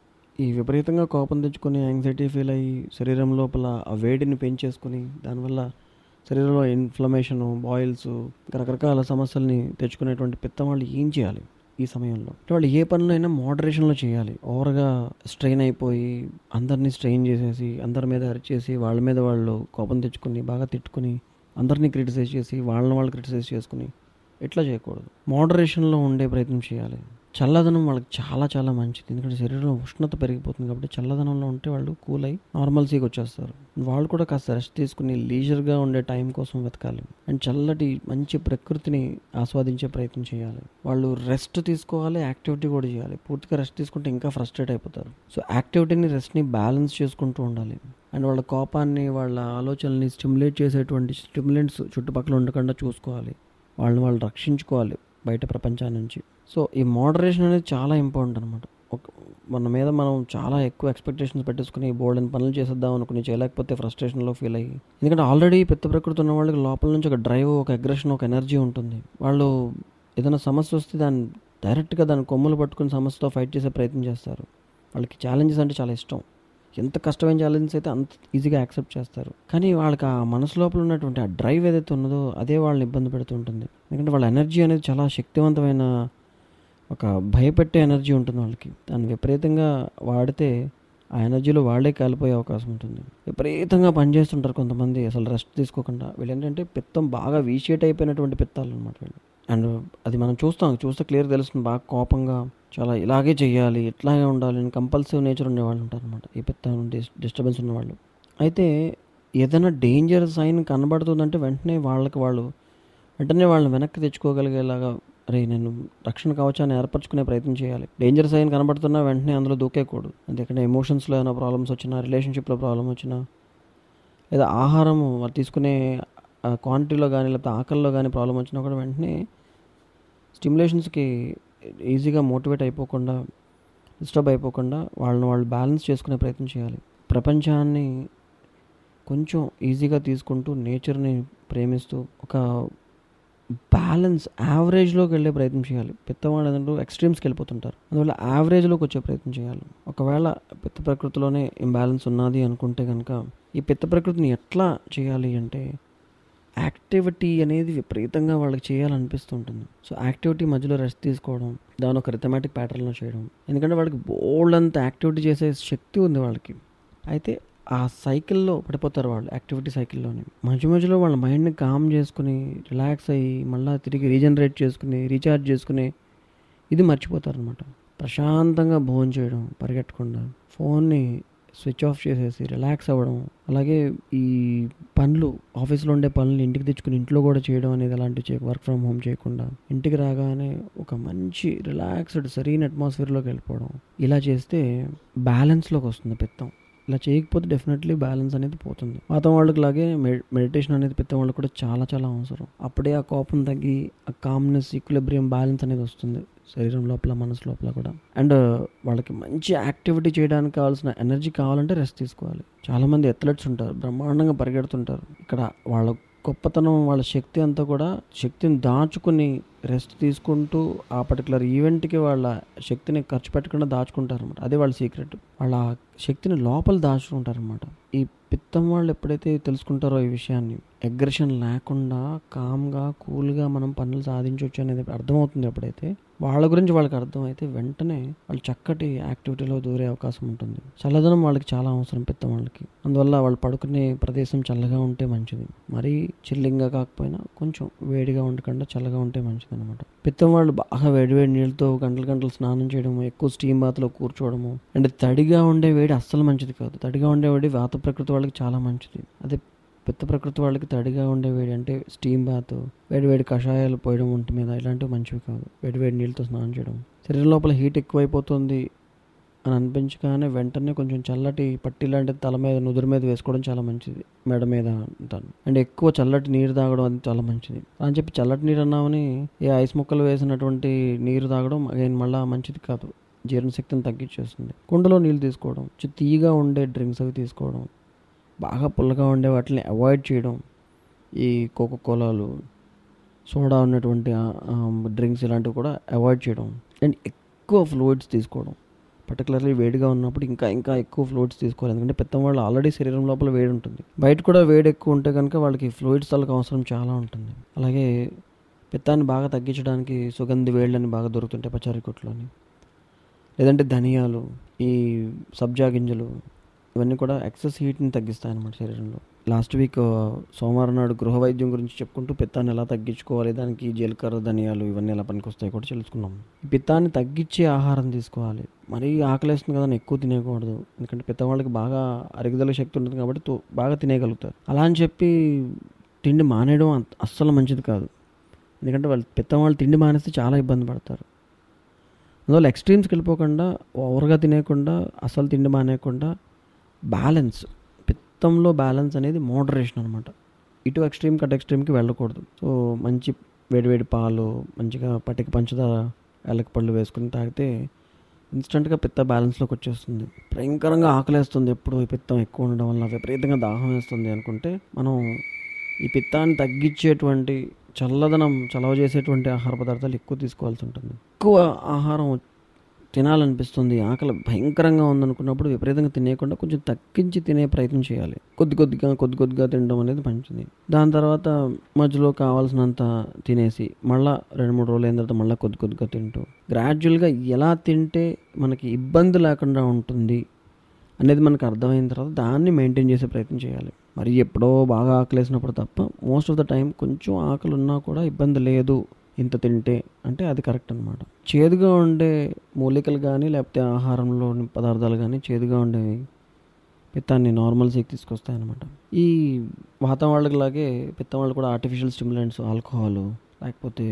ఈ విపరీతంగా కోపం తెచ్చుకొని యాంగ్జైటీ ఫీల్ అయ్యి శరీరం లోపల ఆ వేడిని పెంచేసుకొని దానివల్ల శరీరంలో ఇన్ఫ్లమేషను బాయిల్స్ రకరకాల సమస్యల్ని తెచ్చుకునేటువంటి పిత్తం వాళ్ళు ఏం చేయాలి ఈ సమయంలో అంటే వాళ్ళు ఏ పనులు అయినా మోడరేషన్లో చేయాలి ఓవర్గా స్ట్రెయిన్ అయిపోయి అందరినీ స్ట్రెయిన్ చేసేసి అందరి మీద అరిచేసి వాళ్ళ మీద వాళ్ళు కోపం తెచ్చుకొని బాగా తిట్టుకుని అందరినీ క్రిటిసైజ్ చేసి వాళ్ళని వాళ్ళు క్రిటిసైజ్ చేసుకుని ఇట్లా చేయకూడదు మోడరేషన్లో ఉండే ప్రయత్నం చేయాలి చల్లదనం వాళ్ళకి చాలా చాలా మంచిది ఎందుకంటే శరీరంలో ఉష్ణత పెరిగిపోతుంది కాబట్టి చల్లదనంలో ఉంటే వాళ్ళు కూల్ అయి నార్మల్సీకి వచ్చేస్తారు వాళ్ళు కూడా కాస్త రెస్ట్ తీసుకుని లీజర్గా ఉండే టైం కోసం వెతకాలి అండ్ చల్లటి మంచి ప్రకృతిని ఆస్వాదించే ప్రయత్నం చేయాలి వాళ్ళు రెస్ట్ తీసుకోవాలి యాక్టివిటీ కూడా చేయాలి పూర్తిగా రెస్ట్ తీసుకుంటే ఇంకా ఫ్రస్ట్రేట్ అయిపోతారు సో యాక్టివిటీని రెస్ట్ని బ్యాలెన్స్ చేసుకుంటూ ఉండాలి అండ్ వాళ్ళ కోపాన్ని వాళ్ళ ఆలోచనల్ని స్టిమ్యులేట్ చేసేటువంటి స్టిమ్యులెంట్స్ చుట్టుపక్కల ఉండకుండా చూసుకోవాలి వాళ్ళని వాళ్ళు రక్షించుకోవాలి బయట ప్రపంచాన్ని నుంచి సో ఈ మోడరేషన్ అనేది చాలా ఇంపార్టెంట్ అనమాట ఒక మన మీద మనం చాలా ఎక్కువ ఎక్స్పెక్టేషన్స్ పెట్టేసుకుని బోల్డ్ అని పనులు చేసేద్దాం అనుకుని చేయలేకపోతే ఫ్రస్ట్రేషన్లో ఫీల్ అయ్యి ఎందుకంటే ఆల్రెడీ పెద్ద ప్రకృతి ఉన్న వాళ్ళకి లోపల నుంచి ఒక డ్రైవ్ ఒక అగ్రెషన్ ఒక ఎనర్జీ ఉంటుంది వాళ్ళు ఏదైనా సమస్య వస్తే దాన్ని డైరెక్ట్గా దాని కొమ్ములు పట్టుకుని సమస్యతో ఫైట్ చేసే ప్రయత్నం చేస్తారు వాళ్ళకి ఛాలెంజెస్ అంటే చాలా ఇష్టం ఎంత కష్టమైన ఛాలెంజెస్ అయితే అంత ఈజీగా యాక్సెప్ట్ చేస్తారు కానీ వాళ్ళకి ఆ మనసు లోపల ఉన్నటువంటి ఆ డ్రైవ్ ఏదైతే ఉన్నదో అదే వాళ్ళని ఇబ్బంది పెడుతూ ఉంటుంది ఎందుకంటే వాళ్ళ ఎనర్జీ అనేది చాలా శక్తివంతమైన ఒక భయపెట్టే ఎనర్జీ ఉంటుంది వాళ్ళకి దాన్ని విపరీతంగా వాడితే ఆ ఎనర్జీలో వాళ్ళే కాలిపోయే అవకాశం ఉంటుంది విపరీతంగా పనిచేస్తుంటారు కొంతమంది అసలు రెస్ట్ తీసుకోకుండా వీళ్ళు ఏంటంటే పిత్తం బాగా వీషేట్ అయిపోయినటువంటి పిత్తాలు అనమాట వీళ్ళు అండ్ అది మనం చూస్తాం చూస్తే క్లియర్ తెలుస్తుంది బాగా కోపంగా చాలా ఇలాగే చేయాలి ఇట్లాగే ఉండాలి అని కంపల్సివ్ నేచర్ ఉండేవాళ్ళు ఉంటారు అనమాట ఈ పిత్తం డిస్టర్బెన్స్ ఉన్నవాళ్ళు అయితే ఏదైనా డేంజర్ సైన్ కనబడుతుందంటే వెంటనే వాళ్ళకి వాళ్ళు వెంటనే వాళ్ళని వెనక్కి తెచ్చుకోగలిగేలాగా అరే నేను రక్షణ కవచాన్ని ఏర్పరచుకునే ప్రయత్నం చేయాలి డేంజర్ సైన్ కనబడుతున్నా వెంటనే అందులో దూకేయకూడదు అంతేకాని ఎమోషన్స్లో ఏమైనా ప్రాబ్లమ్స్ వచ్చినా రిలేషన్షిప్లో ప్రాబ్లం వచ్చినా లేదా ఆహారం వాళ్ళు తీసుకునే క్వాంటిటీలో కానీ లేకపోతే ఆకలిలో కానీ ప్రాబ్లం వచ్చినా కూడా వెంటనే స్టిమ్యులేషన్స్కి ఈజీగా మోటివేట్ అయిపోకుండా డిస్టర్బ్ అయిపోకుండా వాళ్ళని వాళ్ళు బ్యాలెన్స్ చేసుకునే ప్రయత్నం చేయాలి ప్రపంచాన్ని కొంచెం ఈజీగా తీసుకుంటూ నేచర్ని ప్రేమిస్తూ ఒక బ్యాలెన్స్ యావరేజ్లోకి వెళ్ళే ప్రయత్నం చేయాలి పెద్దవాళ్ళు ఏంటంటే ఎక్స్ట్రీమ్స్కి వెళ్ళిపోతుంటారు అందువల్ల యావరేజ్లోకి వచ్చే ప్రయత్నం చేయాలి ఒకవేళ పిత్త ప్రకృతిలోనే ఇంబ్యాలెన్స్ ఉన్నది అనుకుంటే కనుక ఈ పిత్త ప్రకృతిని ఎట్లా చేయాలి అంటే యాక్టివిటీ అనేది విపరీతంగా వాళ్ళకి చేయాలనిపిస్తుంటుంది సో యాక్టివిటీ మధ్యలో రెస్ట్ తీసుకోవడం దాని ఒక రిథమాటిక్ ప్యాటర్న్లో చేయడం ఎందుకంటే వాళ్ళకి బోల్డ్ అంత యాక్టివిటీ చేసే శక్తి ఉంది వాళ్ళకి అయితే ఆ సైకిల్లో పడిపోతారు వాళ్ళు యాక్టివిటీ సైకిల్లోనే మధ్య మధ్యలో వాళ్ళ మైండ్ని కామ్ చేసుకుని రిలాక్స్ అయ్యి మళ్ళీ తిరిగి రీజనరేట్ చేసుకుని రీఛార్జ్ చేసుకుని ఇది మర్చిపోతారు అనమాట ప్రశాంతంగా భోజనం చేయడం పరిగెట్టకుండా ఫోన్ని స్విచ్ ఆఫ్ చేసేసి రిలాక్స్ అవ్వడం అలాగే ఈ పనులు ఆఫీస్లో ఉండే పనులు ఇంటికి తెచ్చుకుని ఇంట్లో కూడా చేయడం అనేది అలాంటివి చేయ వర్క్ ఫ్రమ్ హోమ్ చేయకుండా ఇంటికి రాగానే ఒక మంచి రిలాక్స్డ్ సరైన అట్మాస్ఫియర్లోకి వెళ్ళిపోవడం ఇలా చేస్తే బ్యాలెన్స్లోకి వస్తుంది పిత్తం ఇలా చేయకపోతే డెఫినెట్లీ బ్యాలెన్స్ అనేది పోతుంది పాతం వాళ్ళకి లాగే మెడిటేషన్ అనేది పిత్తం వాళ్ళకి కూడా చాలా చాలా అవసరం అప్పుడే ఆ కోపం తగ్గి ఆ కామ్నెస్ ఈక్విలిబ్రియం బ్యాలెన్స్ అనేది వస్తుంది శరీరం లోపల మనసు లోపల కూడా అండ్ వాళ్ళకి మంచి యాక్టివిటీ చేయడానికి కావాల్సిన ఎనర్జీ కావాలంటే రెస్ట్ తీసుకోవాలి చాలామంది అథ్లెట్స్ ఉంటారు బ్రహ్మాండంగా పరిగెడుతుంటారు ఇక్కడ వాళ్ళ గొప్పతనం వాళ్ళ శక్తి అంతా కూడా శక్తిని దాచుకుని రెస్ట్ తీసుకుంటూ ఆ పర్టికులర్ ఈవెంట్కి వాళ్ళ శక్తిని ఖర్చు పెట్టకుండా దాచుకుంటారు అనమాట అదే వాళ్ళ సీక్రెట్ వాళ్ళ శక్తిని లోపల దాచుకుంటారు అనమాట ఈ పిత్తం వాళ్ళు ఎప్పుడైతే తెలుసుకుంటారో ఈ విషయాన్ని అగ్రెషన్ లేకుండా కామ్గా కూల్గా మనం పనులు సాధించవచ్చు అనేది అర్థమవుతుంది ఎప్పుడైతే వాళ్ళ గురించి వాళ్ళకి అర్థమైతే వెంటనే వాళ్ళు చక్కటి యాక్టివిటీలో దూరే అవకాశం ఉంటుంది చల్లదనం వాళ్ళకి చాలా అవసరం పెద్ద వాళ్ళకి అందువల్ల వాళ్ళు పడుకునే ప్రదేశం చల్లగా ఉంటే మంచిది మరీ చిల్లింగ్గా కాకపోయినా కొంచెం వేడిగా ఉండకుండా చల్లగా ఉంటే మంచిది అనమాట పిత్తం వాళ్ళు బాగా వేడి వేడి నీళ్ళతో గంటలు గంటలు స్నానం చేయడము ఎక్కువ స్టీమ్ బాత్లో కూర్చోవడము అంటే తడిగా ఉండే వేడి అస్సలు మంచిది కాదు తడిగా ఉండే వేడి వాత ప్రకృతి వాళ్ళకి చాలా మంచిది అదే పిత్త ప్రకృతి వాళ్ళకి తడిగా ఉండే వేడి అంటే స్టీమ్ బాత్ వేడి వేడి కషాయాలు పోయడం ఒంటి మీద ఇలాంటివి మంచివి కాదు వేడి వేడి నీళ్ళతో స్నానం చేయడం శరీరం లోపల హీట్ ఎక్కువైపోతుంది అని అనిపించగానే వెంటనే కొంచెం చల్లటి పట్టి లాంటిది తల మీద నుదురు మీద వేసుకోవడం చాలా మంచిది మెడ మీద అంటాను అండ్ ఎక్కువ చల్లటి నీరు తాగడం అది చాలా మంచిది అని చెప్పి చల్లటి నీరు అన్నామని ఏ ఐస్ ముక్కలు వేసినటువంటి నీరు తాగడం అగైన్ మళ్ళీ మంచిది కాదు జీర్ణశక్తిని తగ్గించేస్తుంది కుండలో నీళ్ళు తీసుకోవడం కొంచెం తీయగా ఉండే డ్రింక్స్ అవి తీసుకోవడం బాగా పుల్లగా ఉండే వాటిని అవాయిడ్ చేయడం ఈ కోకో కోలాలు సోడా ఉన్నటువంటి డ్రింక్స్ ఇలాంటివి కూడా అవాయిడ్ చేయడం అండ్ ఎక్కువ ఫ్లూయిడ్స్ తీసుకోవడం పర్టికులర్లీ వేడిగా ఉన్నప్పుడు ఇంకా ఇంకా ఎక్కువ ఫ్లూయిడ్స్ తీసుకోవాలి ఎందుకంటే పెద్ద వాళ్ళు ఆల్రెడీ శరీరం లోపల వేడి ఉంటుంది బయట కూడా వేడి ఎక్కువ ఉంటే కనుక వాళ్ళకి ఫ్లూయిడ్స్ వాళ్ళకి అవసరం చాలా ఉంటుంది అలాగే పిత్తాన్ని బాగా తగ్గించడానికి సుగంధి వేళ్ళని బాగా దొరుకుతుంటాయి పచారీ కొట్లోని లేదంటే ధనియాలు ఈ సబ్జా గింజలు ఇవన్నీ కూడా ఎక్సెస్ హీట్ని తగ్గిస్తాయి అన్నమాట శరీరంలో లాస్ట్ వీక్ సోమవారం నాడు గృహ వైద్యం గురించి చెప్పుకుంటూ పిత్తాన్ని ఎలా తగ్గించుకోవాలి దానికి జీలకర్ర ధనియాలు ఇవన్నీ ఎలా పనికొస్తాయి కూడా తెలుసుకున్నాం ఈ పిత్తాన్ని తగ్గించే ఆహారం తీసుకోవాలి మరీ ఆకలేస్తుంది కదా అని ఎక్కువ తినేయకూడదు ఎందుకంటే పిత్త వాళ్ళకి బాగా అరుగుదల శక్తి ఉంటుంది కాబట్టి తో- బాగా తినేయగలుగుతారు అలా అని చెప్పి తిండి మానేయడం అంత- అస్సలు మంచిది కాదు ఎందుకంటే వాళ్ళు పిత్తం వాళ్ళు తిండి మానేస్తే చాలా ఇబ్బంది పడతారు అందువల్ల ఎక్స్ట్రీమ్స్కి వెళ్ళిపోకుండా ఓవర్గా తినేయకుండా అసలు తిండి మానేయకుండా బ్యాలెన్స్ పిత్తంలో బ్యాలెన్స్ అనేది మోడరేషన్ అనమాట ఇటు ఎక్స్ట్రీమ్ కట్ ఎక్స్ట్రీమ్కి వెళ్ళకూడదు సో మంచి వేడివేడి పాలు మంచిగా పట్టిక పంచదార ఏలక పళ్ళు వేసుకుని తాగితే ఇన్స్టెంట్గా పిత్త బ్యాలెన్స్లోకి వచ్చేస్తుంది భయంకరంగా ఆకలేస్తుంది ఎప్పుడు ఈ పిత్తం ఎక్కువ ఉండడం వల్ల విపరీతంగా దాహం వేస్తుంది అనుకుంటే మనం ఈ పిత్తాన్ని తగ్గించేటువంటి చల్లదనం చలవ చేసేటువంటి ఆహార పదార్థాలు ఎక్కువ తీసుకోవాల్సి ఉంటుంది ఎక్కువ ఆహారం తినాలనిపిస్తుంది ఆకలి భయంకరంగా ఉందనుకున్నప్పుడు విపరీతంగా తినేయకుండా కొంచెం తగ్గించి తినే ప్రయత్నం చేయాలి కొద్ది కొద్దిగా కొద్ది కొద్దిగా తినడం అనేది మంచిది దాని తర్వాత మధ్యలో కావాల్సినంత తినేసి మళ్ళా రెండు మూడు రోజులు అయిన తర్వాత మళ్ళీ కొద్ది కొద్దిగా తింటూ గ్రాడ్యువల్గా ఎలా తింటే మనకి ఇబ్బంది లేకుండా ఉంటుంది అనేది మనకు అర్థమైన తర్వాత దాన్ని మెయింటైన్ చేసే ప్రయత్నం చేయాలి మరి ఎప్పుడో బాగా ఆకలేసినప్పుడు తప్ప మోస్ట్ ఆఫ్ ద టైం కొంచెం ఆకలి ఉన్నా కూడా ఇబ్బంది లేదు ఇంత తింటే అంటే అది కరెక్ట్ అనమాట చేదుగా ఉండే మూలికలు కానీ లేకపోతే ఆహారంలోని పదార్థాలు కానీ చేదుగా ఉండేవి పిత్తాన్ని నార్మల్సీకి తీసుకొస్తాయి అనమాట ఈ వాతం వాళ్ళకిలాగే పిత్తం వాళ్ళు కూడా ఆర్టిఫిషియల్ స్టిమ్యులెంట్స్ ఆల్కహాల్ లేకపోతే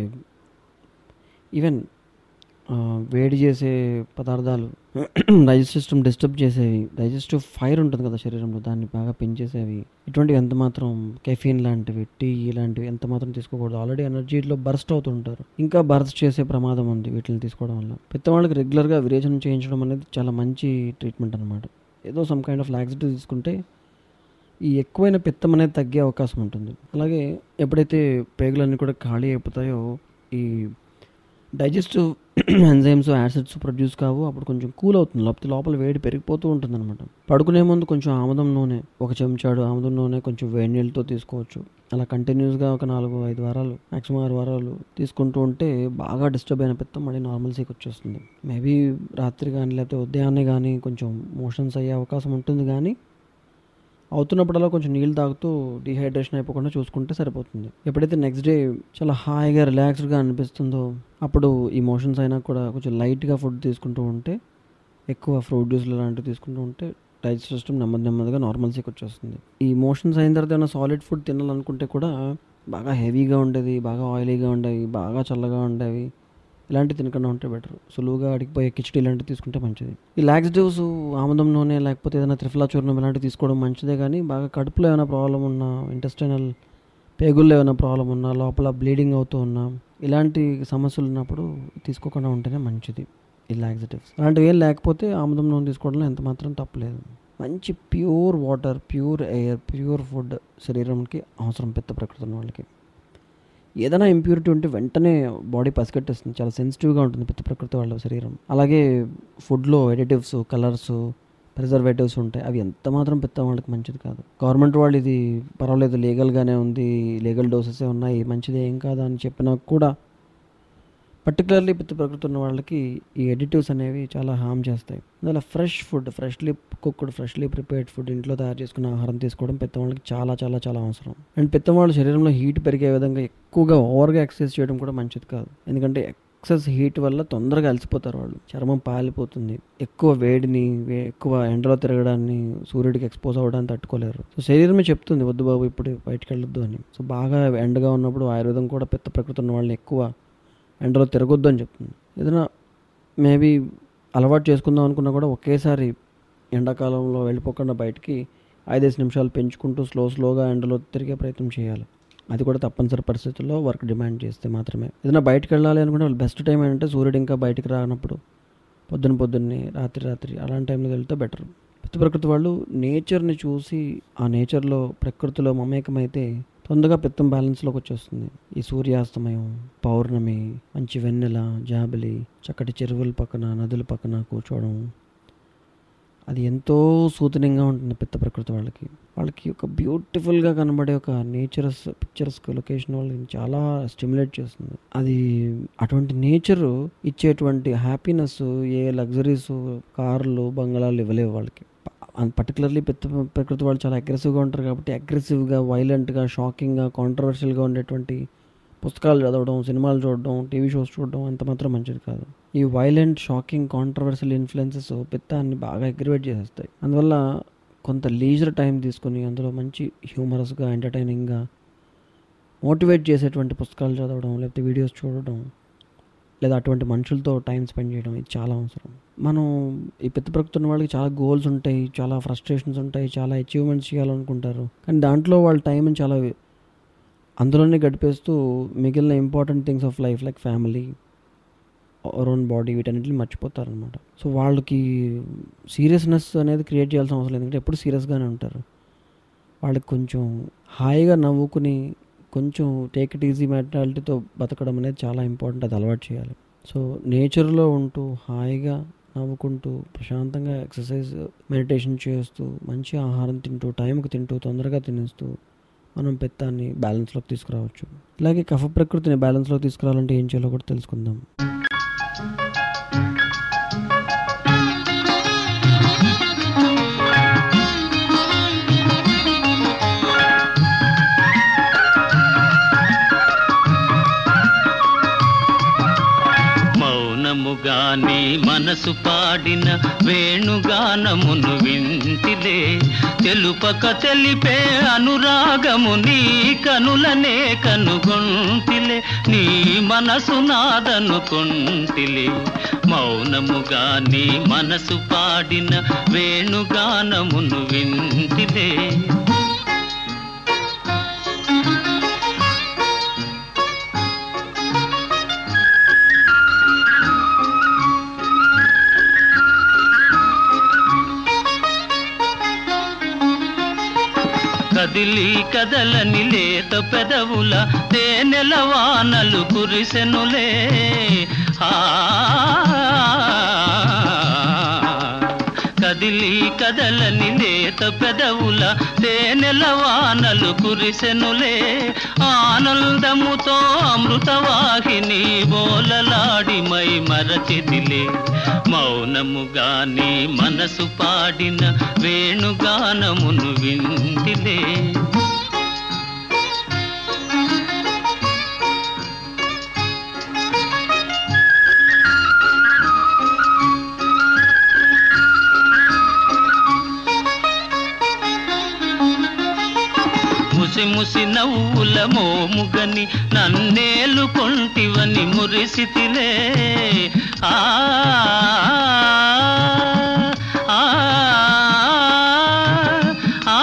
ఈవెన్ ఆ, వేడి చేసే పదార్థాలు డైజెస్ట్ సిస్టమ్ డిస్టర్బ్ చేసేవి డైజెస్టివ్ ఫైర్ ఉంటుంది కదా శరీరంలో దాన్ని బాగా పెంచేసేవి ఇటువంటివి ఎంత మాత్రం కెఫీన్ లాంటివి టీ ఇలాంటివి ఎంత మాత్రం తీసుకోకూడదు ఆల్రెడీ ఎనర్జీలో బర్స్ట్ అవుతుంటారు ఇంకా బర్స్ట్ చేసే ప్రమాదం ఉంది వీటిని తీసుకోవడం వల్ల పెద్దవాళ్ళకి రెగ్యులర్గా విరేచనం చేయించడం అనేది చాలా మంచి ట్రీట్మెంట్ అనమాట ఏదో సమ్ కైండ్ ఆఫ్ లాక్సిటీ తీసుకుంటే ఈ ఎక్కువైన పిత్తం అనేది తగ్గే అవకాశం ఉంటుంది అలాగే ఎప్పుడైతే పేగులన్నీ కూడా ఖాళీ అయిపోతాయో ఈ డైజెస్టివ్ ఎంజైమ్స్ యాసిడ్స్ ప్రొడ్యూస్ కావు అప్పుడు కొంచెం కూల్ అవుతుంది లేకపోతే లోపల వేడి పెరిగిపోతూ ఉంటుంది అనమాట పడుకునే ముందు కొంచెం ఆముదం నూనె ఒక చెంచాడు ఆముదం నూనె కొంచెం వేడి నీళ్ళతో తీసుకోవచ్చు అలా కంటిన్యూస్గా ఒక నాలుగు ఐదు వారాలు మ్యాక్సిమం ఆరు వారాలు తీసుకుంటూ ఉంటే బాగా డిస్టర్బ్ అయిన పిత్తం మళ్ళీ నార్మల్సీకి వచ్చేస్తుంది మేబీ రాత్రి కానీ లేకపోతే ఉదయాన్నే కానీ కొంచెం మోషన్స్ అయ్యే అవకాశం ఉంటుంది కానీ అవుతున్నప్పుడల్లా కొంచెం నీళ్ళు తాగుతూ డిహైడ్రేషన్ అయిపోకుండా చూసుకుంటే సరిపోతుంది ఎప్పుడైతే నెక్స్ట్ డే చాలా హాయిగా రిలాక్స్డ్గా అనిపిస్తుందో అప్పుడు ఈ మోషన్స్ అయినా కూడా కొంచెం లైట్గా ఫుడ్ తీసుకుంటూ ఉంటే ఎక్కువ ఫ్రూట్ జ్యూస్లు లాంటివి తీసుకుంటూ ఉంటే డైజెస్ట్ సిస్టమ్ నెమ్మది నెమ్మదిగా నార్మల్సీకి వచ్చేస్తుంది ఈ మోషన్స్ అయిన తర్వాత ఏమైనా సాలిడ్ ఫుడ్ తినాలనుకుంటే కూడా బాగా హెవీగా ఉండేది బాగా ఆయిలీగా ఉండేవి బాగా చల్లగా ఉండేవి ఇలాంటివి తినకుండా ఉంటే బెటర్ సులువుగా అడిగిపోయే కిచడీ ఇలాంటివి తీసుకుంటే మంచిది ఈ లాక్సిటివ్స్ ఆముదం నూనె లేకపోతే ఏదైనా త్రిఫలా చూర్ణం ఇలాంటివి తీసుకోవడం మంచిదే కానీ బాగా కడుపులో ఏమైనా ప్రాబ్లం ఉన్నా ఇంటెస్టైనల్ పేగుల్లో ఏమైనా ప్రాబ్లం ఉన్నా లోపల బ్లీడింగ్ అవుతూ ఉన్నా ఇలాంటి సమస్యలు ఉన్నప్పుడు తీసుకోకుండా ఉంటేనే మంచిది ఈ లాక్సిటివ్స్ అలాంటివి ఏం లేకపోతే ఆముదం నూనె తీసుకోవడంలో ఎంత మాత్రం తప్పలేదు మంచి pure water pure air pure food శరీరంకి అవసరం పెద్ద ప్రకృతి ఉన్న వాళ్ళకి ఏదైనా ఇంప్యూరిటీ ఉంటే వెంటనే బాడీ పసిగట్టేస్తుంది చాలా సెన్సిటివ్గా ఉంటుంది పిత్త ప్రకృతి వాళ్ళ శరీరం అలాగే ఫుడ్లో ఎడిటివ్స్ కలర్స్ ప్రిజర్వేటివ్స్ ఉంటాయి అవి ఎంత మాత్రం పిత్తం వాళ్ళకి మంచిది కాదు గవర్నమెంట్ వాళ్ళు ఇది పర్వాలేదు లీగల్గానే ఉంది లీగల్ డోసెసే ఉన్నాయి మంచిది ఏం కాదు అని చెప్పినా కూడా పర్టికులర్లీ పిత్త ప్రకృతి ఉన్న వాళ్ళకి ఈ ఎడిటివ్స్ అనేవి చాలా హామ్ చేస్తాయి అందువల్ల fresh food freshly cooked freshly prepared food ఇంట్లో తయారు చేసుకున్న ఆహారం తీసుకోవడం పిత్తం వాళ్ళకి చాలా చాలా చాలా అవసరం అండ్ పిత్తం వాళ్ళ శరీరంలో హీట్ పెరిగే విధంగా ఎక్కువగా ఓవర్గా ఎక్సర్సైజ్ చేయడం కూడా మంచిది కాదు ఎందుకంటే ఎక్సెస్ హీట్ వల్ల తొందరగా అలసిపోతారు వాళ్ళు చర్మం పాలిపోతుంది ఎక్కువ వేడిని వే- ఎక్కువ ఎండలో తిరగడాన్ని సూర్యుడికి ఎక్స్పోజ్ అవ్వడానికి తట్టుకోలేరు సో శరీరమే చెప్తుంది వద్దు బాబు ఇప్పుడు బయటికి వెళ్ళొద్దు అని సో బాగా ఎండగా ఉన్నప్పుడు ఆయుర్వేదం కూడా పిత్త ప్రకృతి ఉన్న వాళ్ళని ఎక్కువ ఎండలో తిరగొద్దు అని చెప్తుంది ఏదైనా మేబీ అలవాటు చేసుకుందాం అనుకున్నా కూడా ఒకేసారి ఎండాకాలంలో వెళ్ళిపోకుండా బయటికి ఐదేసి నిమిషాలు పెంచుకుంటూ స్లో స్లోగా ఎండలో తిరిగే ప్రయత్నం చేయాలి అది కూడా తప్పనిసరి పరిస్థితుల్లో వర్క్ డిమాండ్ చేస్తే మాత్రమే ఏదైనా బయటకు వెళ్ళాలి అనుకుంటే వాళ్ళు బెస్ట్ టైం ఏంటంటే సూర్యుడు ఇంకా బయటికి రానప్పుడు పొద్దున పొద్దున్నే రాత్రి రాత్రి అలాంటి టైంలో వెళ్తే బెటర్ పిత్త ప్రకృతి వాళ్ళు నేచర్ని చూసి ఆ నేచర్లో ప్రకృతిలో మమేకమైతే తొందరగా పిత్తం బ్యాలెన్స్లోకి వచ్చేస్తుంది ఈ సూర్యాస్తమయం పౌర్ణమి మంచి వెన్నెల జాబిలి చక్కటి చెరువుల పక్కన నదుల పక్కన కూర్చోవడం అది ఎంతో సూతనంగా ఉంటుంది పిత్త ప్రకృతి వాళ్ళకి వాళ్ళకి ఒక బ్యూటిఫుల్గా కనబడే ఒక నేచరస్ పిక్చర్స్ లొకేషన్ వాళ్ళని చాలా స్టిమ్యులేట్ చేస్తుంది అది అటువంటి నేచర్ ఇచ్చేటువంటి హ్యాపీనెస్ ఏ లగ్జరీస్ కార్లు బంగ్లాలు ఇవ్వలేవు వాళ్ళకి పర్టికులర్లీ పిత్త ప్రకృతి వాళ్ళు చాలా అగ్రెసివ్గా ఉంటారు కాబట్టి అగ్రెసివ్గా వైలెంట్గా షాకింగ్గా కాంట్రవర్షియల్గా ఉండేటువంటి పుస్తకాలు చదవడం సినిమాలు చూడడం టీవీ షోస్ చూడడం అంత మాత్రం మంచిది కాదు ఈ వైలెంట్ షాకింగ్ కాంట్రవర్షియల్ ఇన్ఫ్లుయెన్సెస్ పిత్తాన్ని బాగా అగ్రివేట్ చేసేస్తాయి అందువల్ల కొంత లీజర్ టైం తీసుకొని అందులో మంచి హ్యూమరస్గా ఎంటర్టైనింగ్గా మోటివేట్ చేసేటువంటి పుస్తకాలు చదవడం లేకపోతే వీడియోస్ చూడడం లేదా అటువంటి మనుషులతో టైం స్పెండ్ చేయడం ఇది చాలా అవసరం మనం ఈ పిత్త ప్రకృతి ఉన్న వాళ్ళకి చాలా గోల్స్ ఉంటాయి చాలా ఫ్రస్ట్రేషన్స్ ఉంటాయి చాలా అచీవ్మెంట్స్ చేయాలనుకుంటారు కానీ దాంట్లో వాళ్ళ టైంని చాలా అందులోనే గడిపేస్తూ మిగిలిన important things of life like family our own body వీటన్నిటిని మర్చిపోతారనమాట సో వాళ్ళకి సీరియస్నెస్ అనేది క్రియేట్ చేయాల్సిన అవసరం లేదు ఎందుకంటే ఎప్పుడు సీరియస్గానే ఉంటారు వాళ్ళకి కొంచెం హాయిగా నవ్వుకుని కొంచెం టేక్ ఇట్ ఈజీ మెంటాలిటీతో బతకడం అనేది చాలా ఇంపార్టెంట్ అది అలవాటు చేయాలి సో నేచర్లో ఉంటూ హాయిగా నవ్వుకుంటూ ప్రశాంతంగా ఎక్సర్సైజ్ మెడిటేషన్ చేస్తూ మంచి ఆహారం తింటూ టైంకి తింటూ తొందరగా తినేస్తూ మనం పెత్తాన్ని బ్యాలెన్స్లోకి తీసుకురావచ్చు ఇలాగే కఫ ప్రకృతిని బ్యాలెన్స్లోకి తీసుకురావాలంటే ఏం చేయాలో కూడా తెలుసుకుందాం మౌనముగాని మనసు పాడిన వేణుగానమును వింటిలే తెలుపక తెలిపే అనురాగము నీ కనులనే కనుగొంటిలే నీ మనసు నాదనుకొంటిలే మౌనముగాని మనసు పాడిన వేణుగానమును వింటిలే కదిలి కదలని లేత పెదవుల తేనెల వానలు కురిసెనులే ఆ కదిలి కదలని లేత పెదవుల తేనెల వానలు కురిసెనులే ఆనందముతో అమృతవాహిని బోలలాడి మై మరచిదిలే మౌనముగాని మనసు పాడిన వేణుగానమును వింటిలే ముసి ముసి నవ్వుల మోముగని నన్నేలు కొంటివని మురిసితిలే ఆ ఆ, ఆ,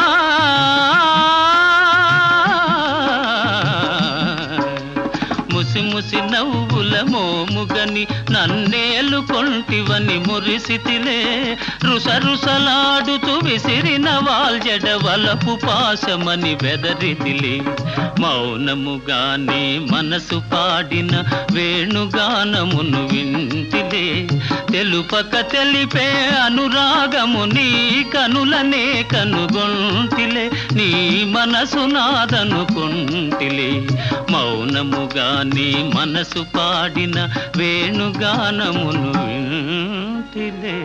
ముసి ముసి నవ్వుల మోముగని నన్నేలు కొంటివని మురిసితిలే రుసరుసలాడుతూ విసిరిన వాల్జడ వలపు పాశమని బెదరిదిలే మౌనముగానే మనసు పాడిన వేణుగానమును వింటిలే తెలుపక తెలిపే అనురాగము నీ కనులనే కనుగొంటిలే నీ మనసు నాదనుకుంటిలే మౌనముగానే మనసు పాడిన వేణుగానమును వింటిలే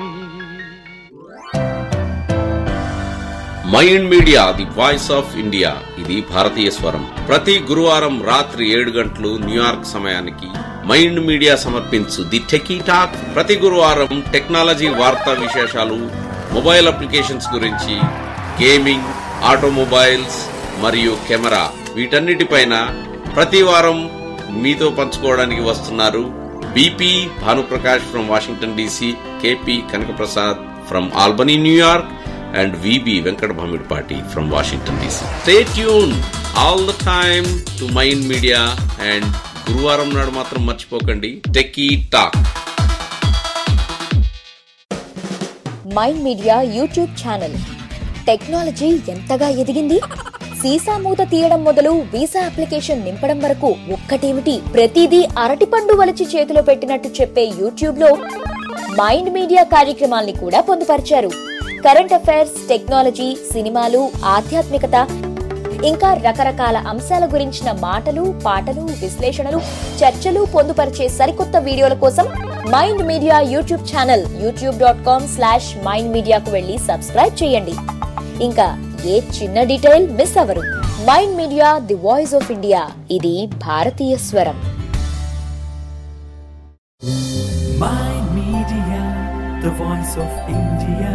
mind media the voice of India ఇది భారతీయ స్వరం ప్రతి గురువారం రాత్రి ఏడు గంటలు న్యూయార్క్ సమయానికి మైండ్ మీడియా సమర్పించు ది టెకీ టాక్ ప్రతి గురువారం టెక్నాలజీ వార్తా విశేషాలు మొబైల్ అప్లికేషన్స్ గురించి గేమింగ్ ఆటోమొబైల్స్ మరియు కెమెరా వీటన్నిటిపైన ప్రతి వారం మీతో పంచుకోవడానికి వస్తున్నారు BP Bhanuprakash from Washington DC KP Kanakaprasad from Albany New York and VB Venkat Bhamidpati from Washington DC. Stay tuned all the time to Mind Media and గురువారం నాడు మాత్రం మర్చిపోకండి techie talk mind media YouTube channel technology ఎంతగా ఎదిగింది సీసా మూత తీయడం మొదలు వీసా అప్లికేషన్ నింపడం వరకు ఒక్కటేమిటి ప్రతిదీ అరటిపండు వలిచి చేతిలో పెట్టినట్టు చెప్పే యూట్యూబ్ లో మైండ్ మీడియా కార్యక్రమాల్ని కూడా పొందుపరిచారు కరెంట్ అఫైర్స్ టెక్నాలజీ సినిమాలు ఆధ్యాత్మికత ఇంకా రకరకాల అంశాల గురించిన మాటలు పాటలు విశ్లేషణలు చర్చలు పొందుపరిచే సరికొత్త వీడియోల కోసం mind media YouTube channel YouTube dot com slash mind మీడియాకు వెళ్ళి సబ్స్క్రైబ్ చేయండి ఇంకా ఏ చిన్న డీటెయిల్ మిస్ అవ్వరు mind media the voice of India ఇది భారతీయ స్వరం Mind Media, the voice of India.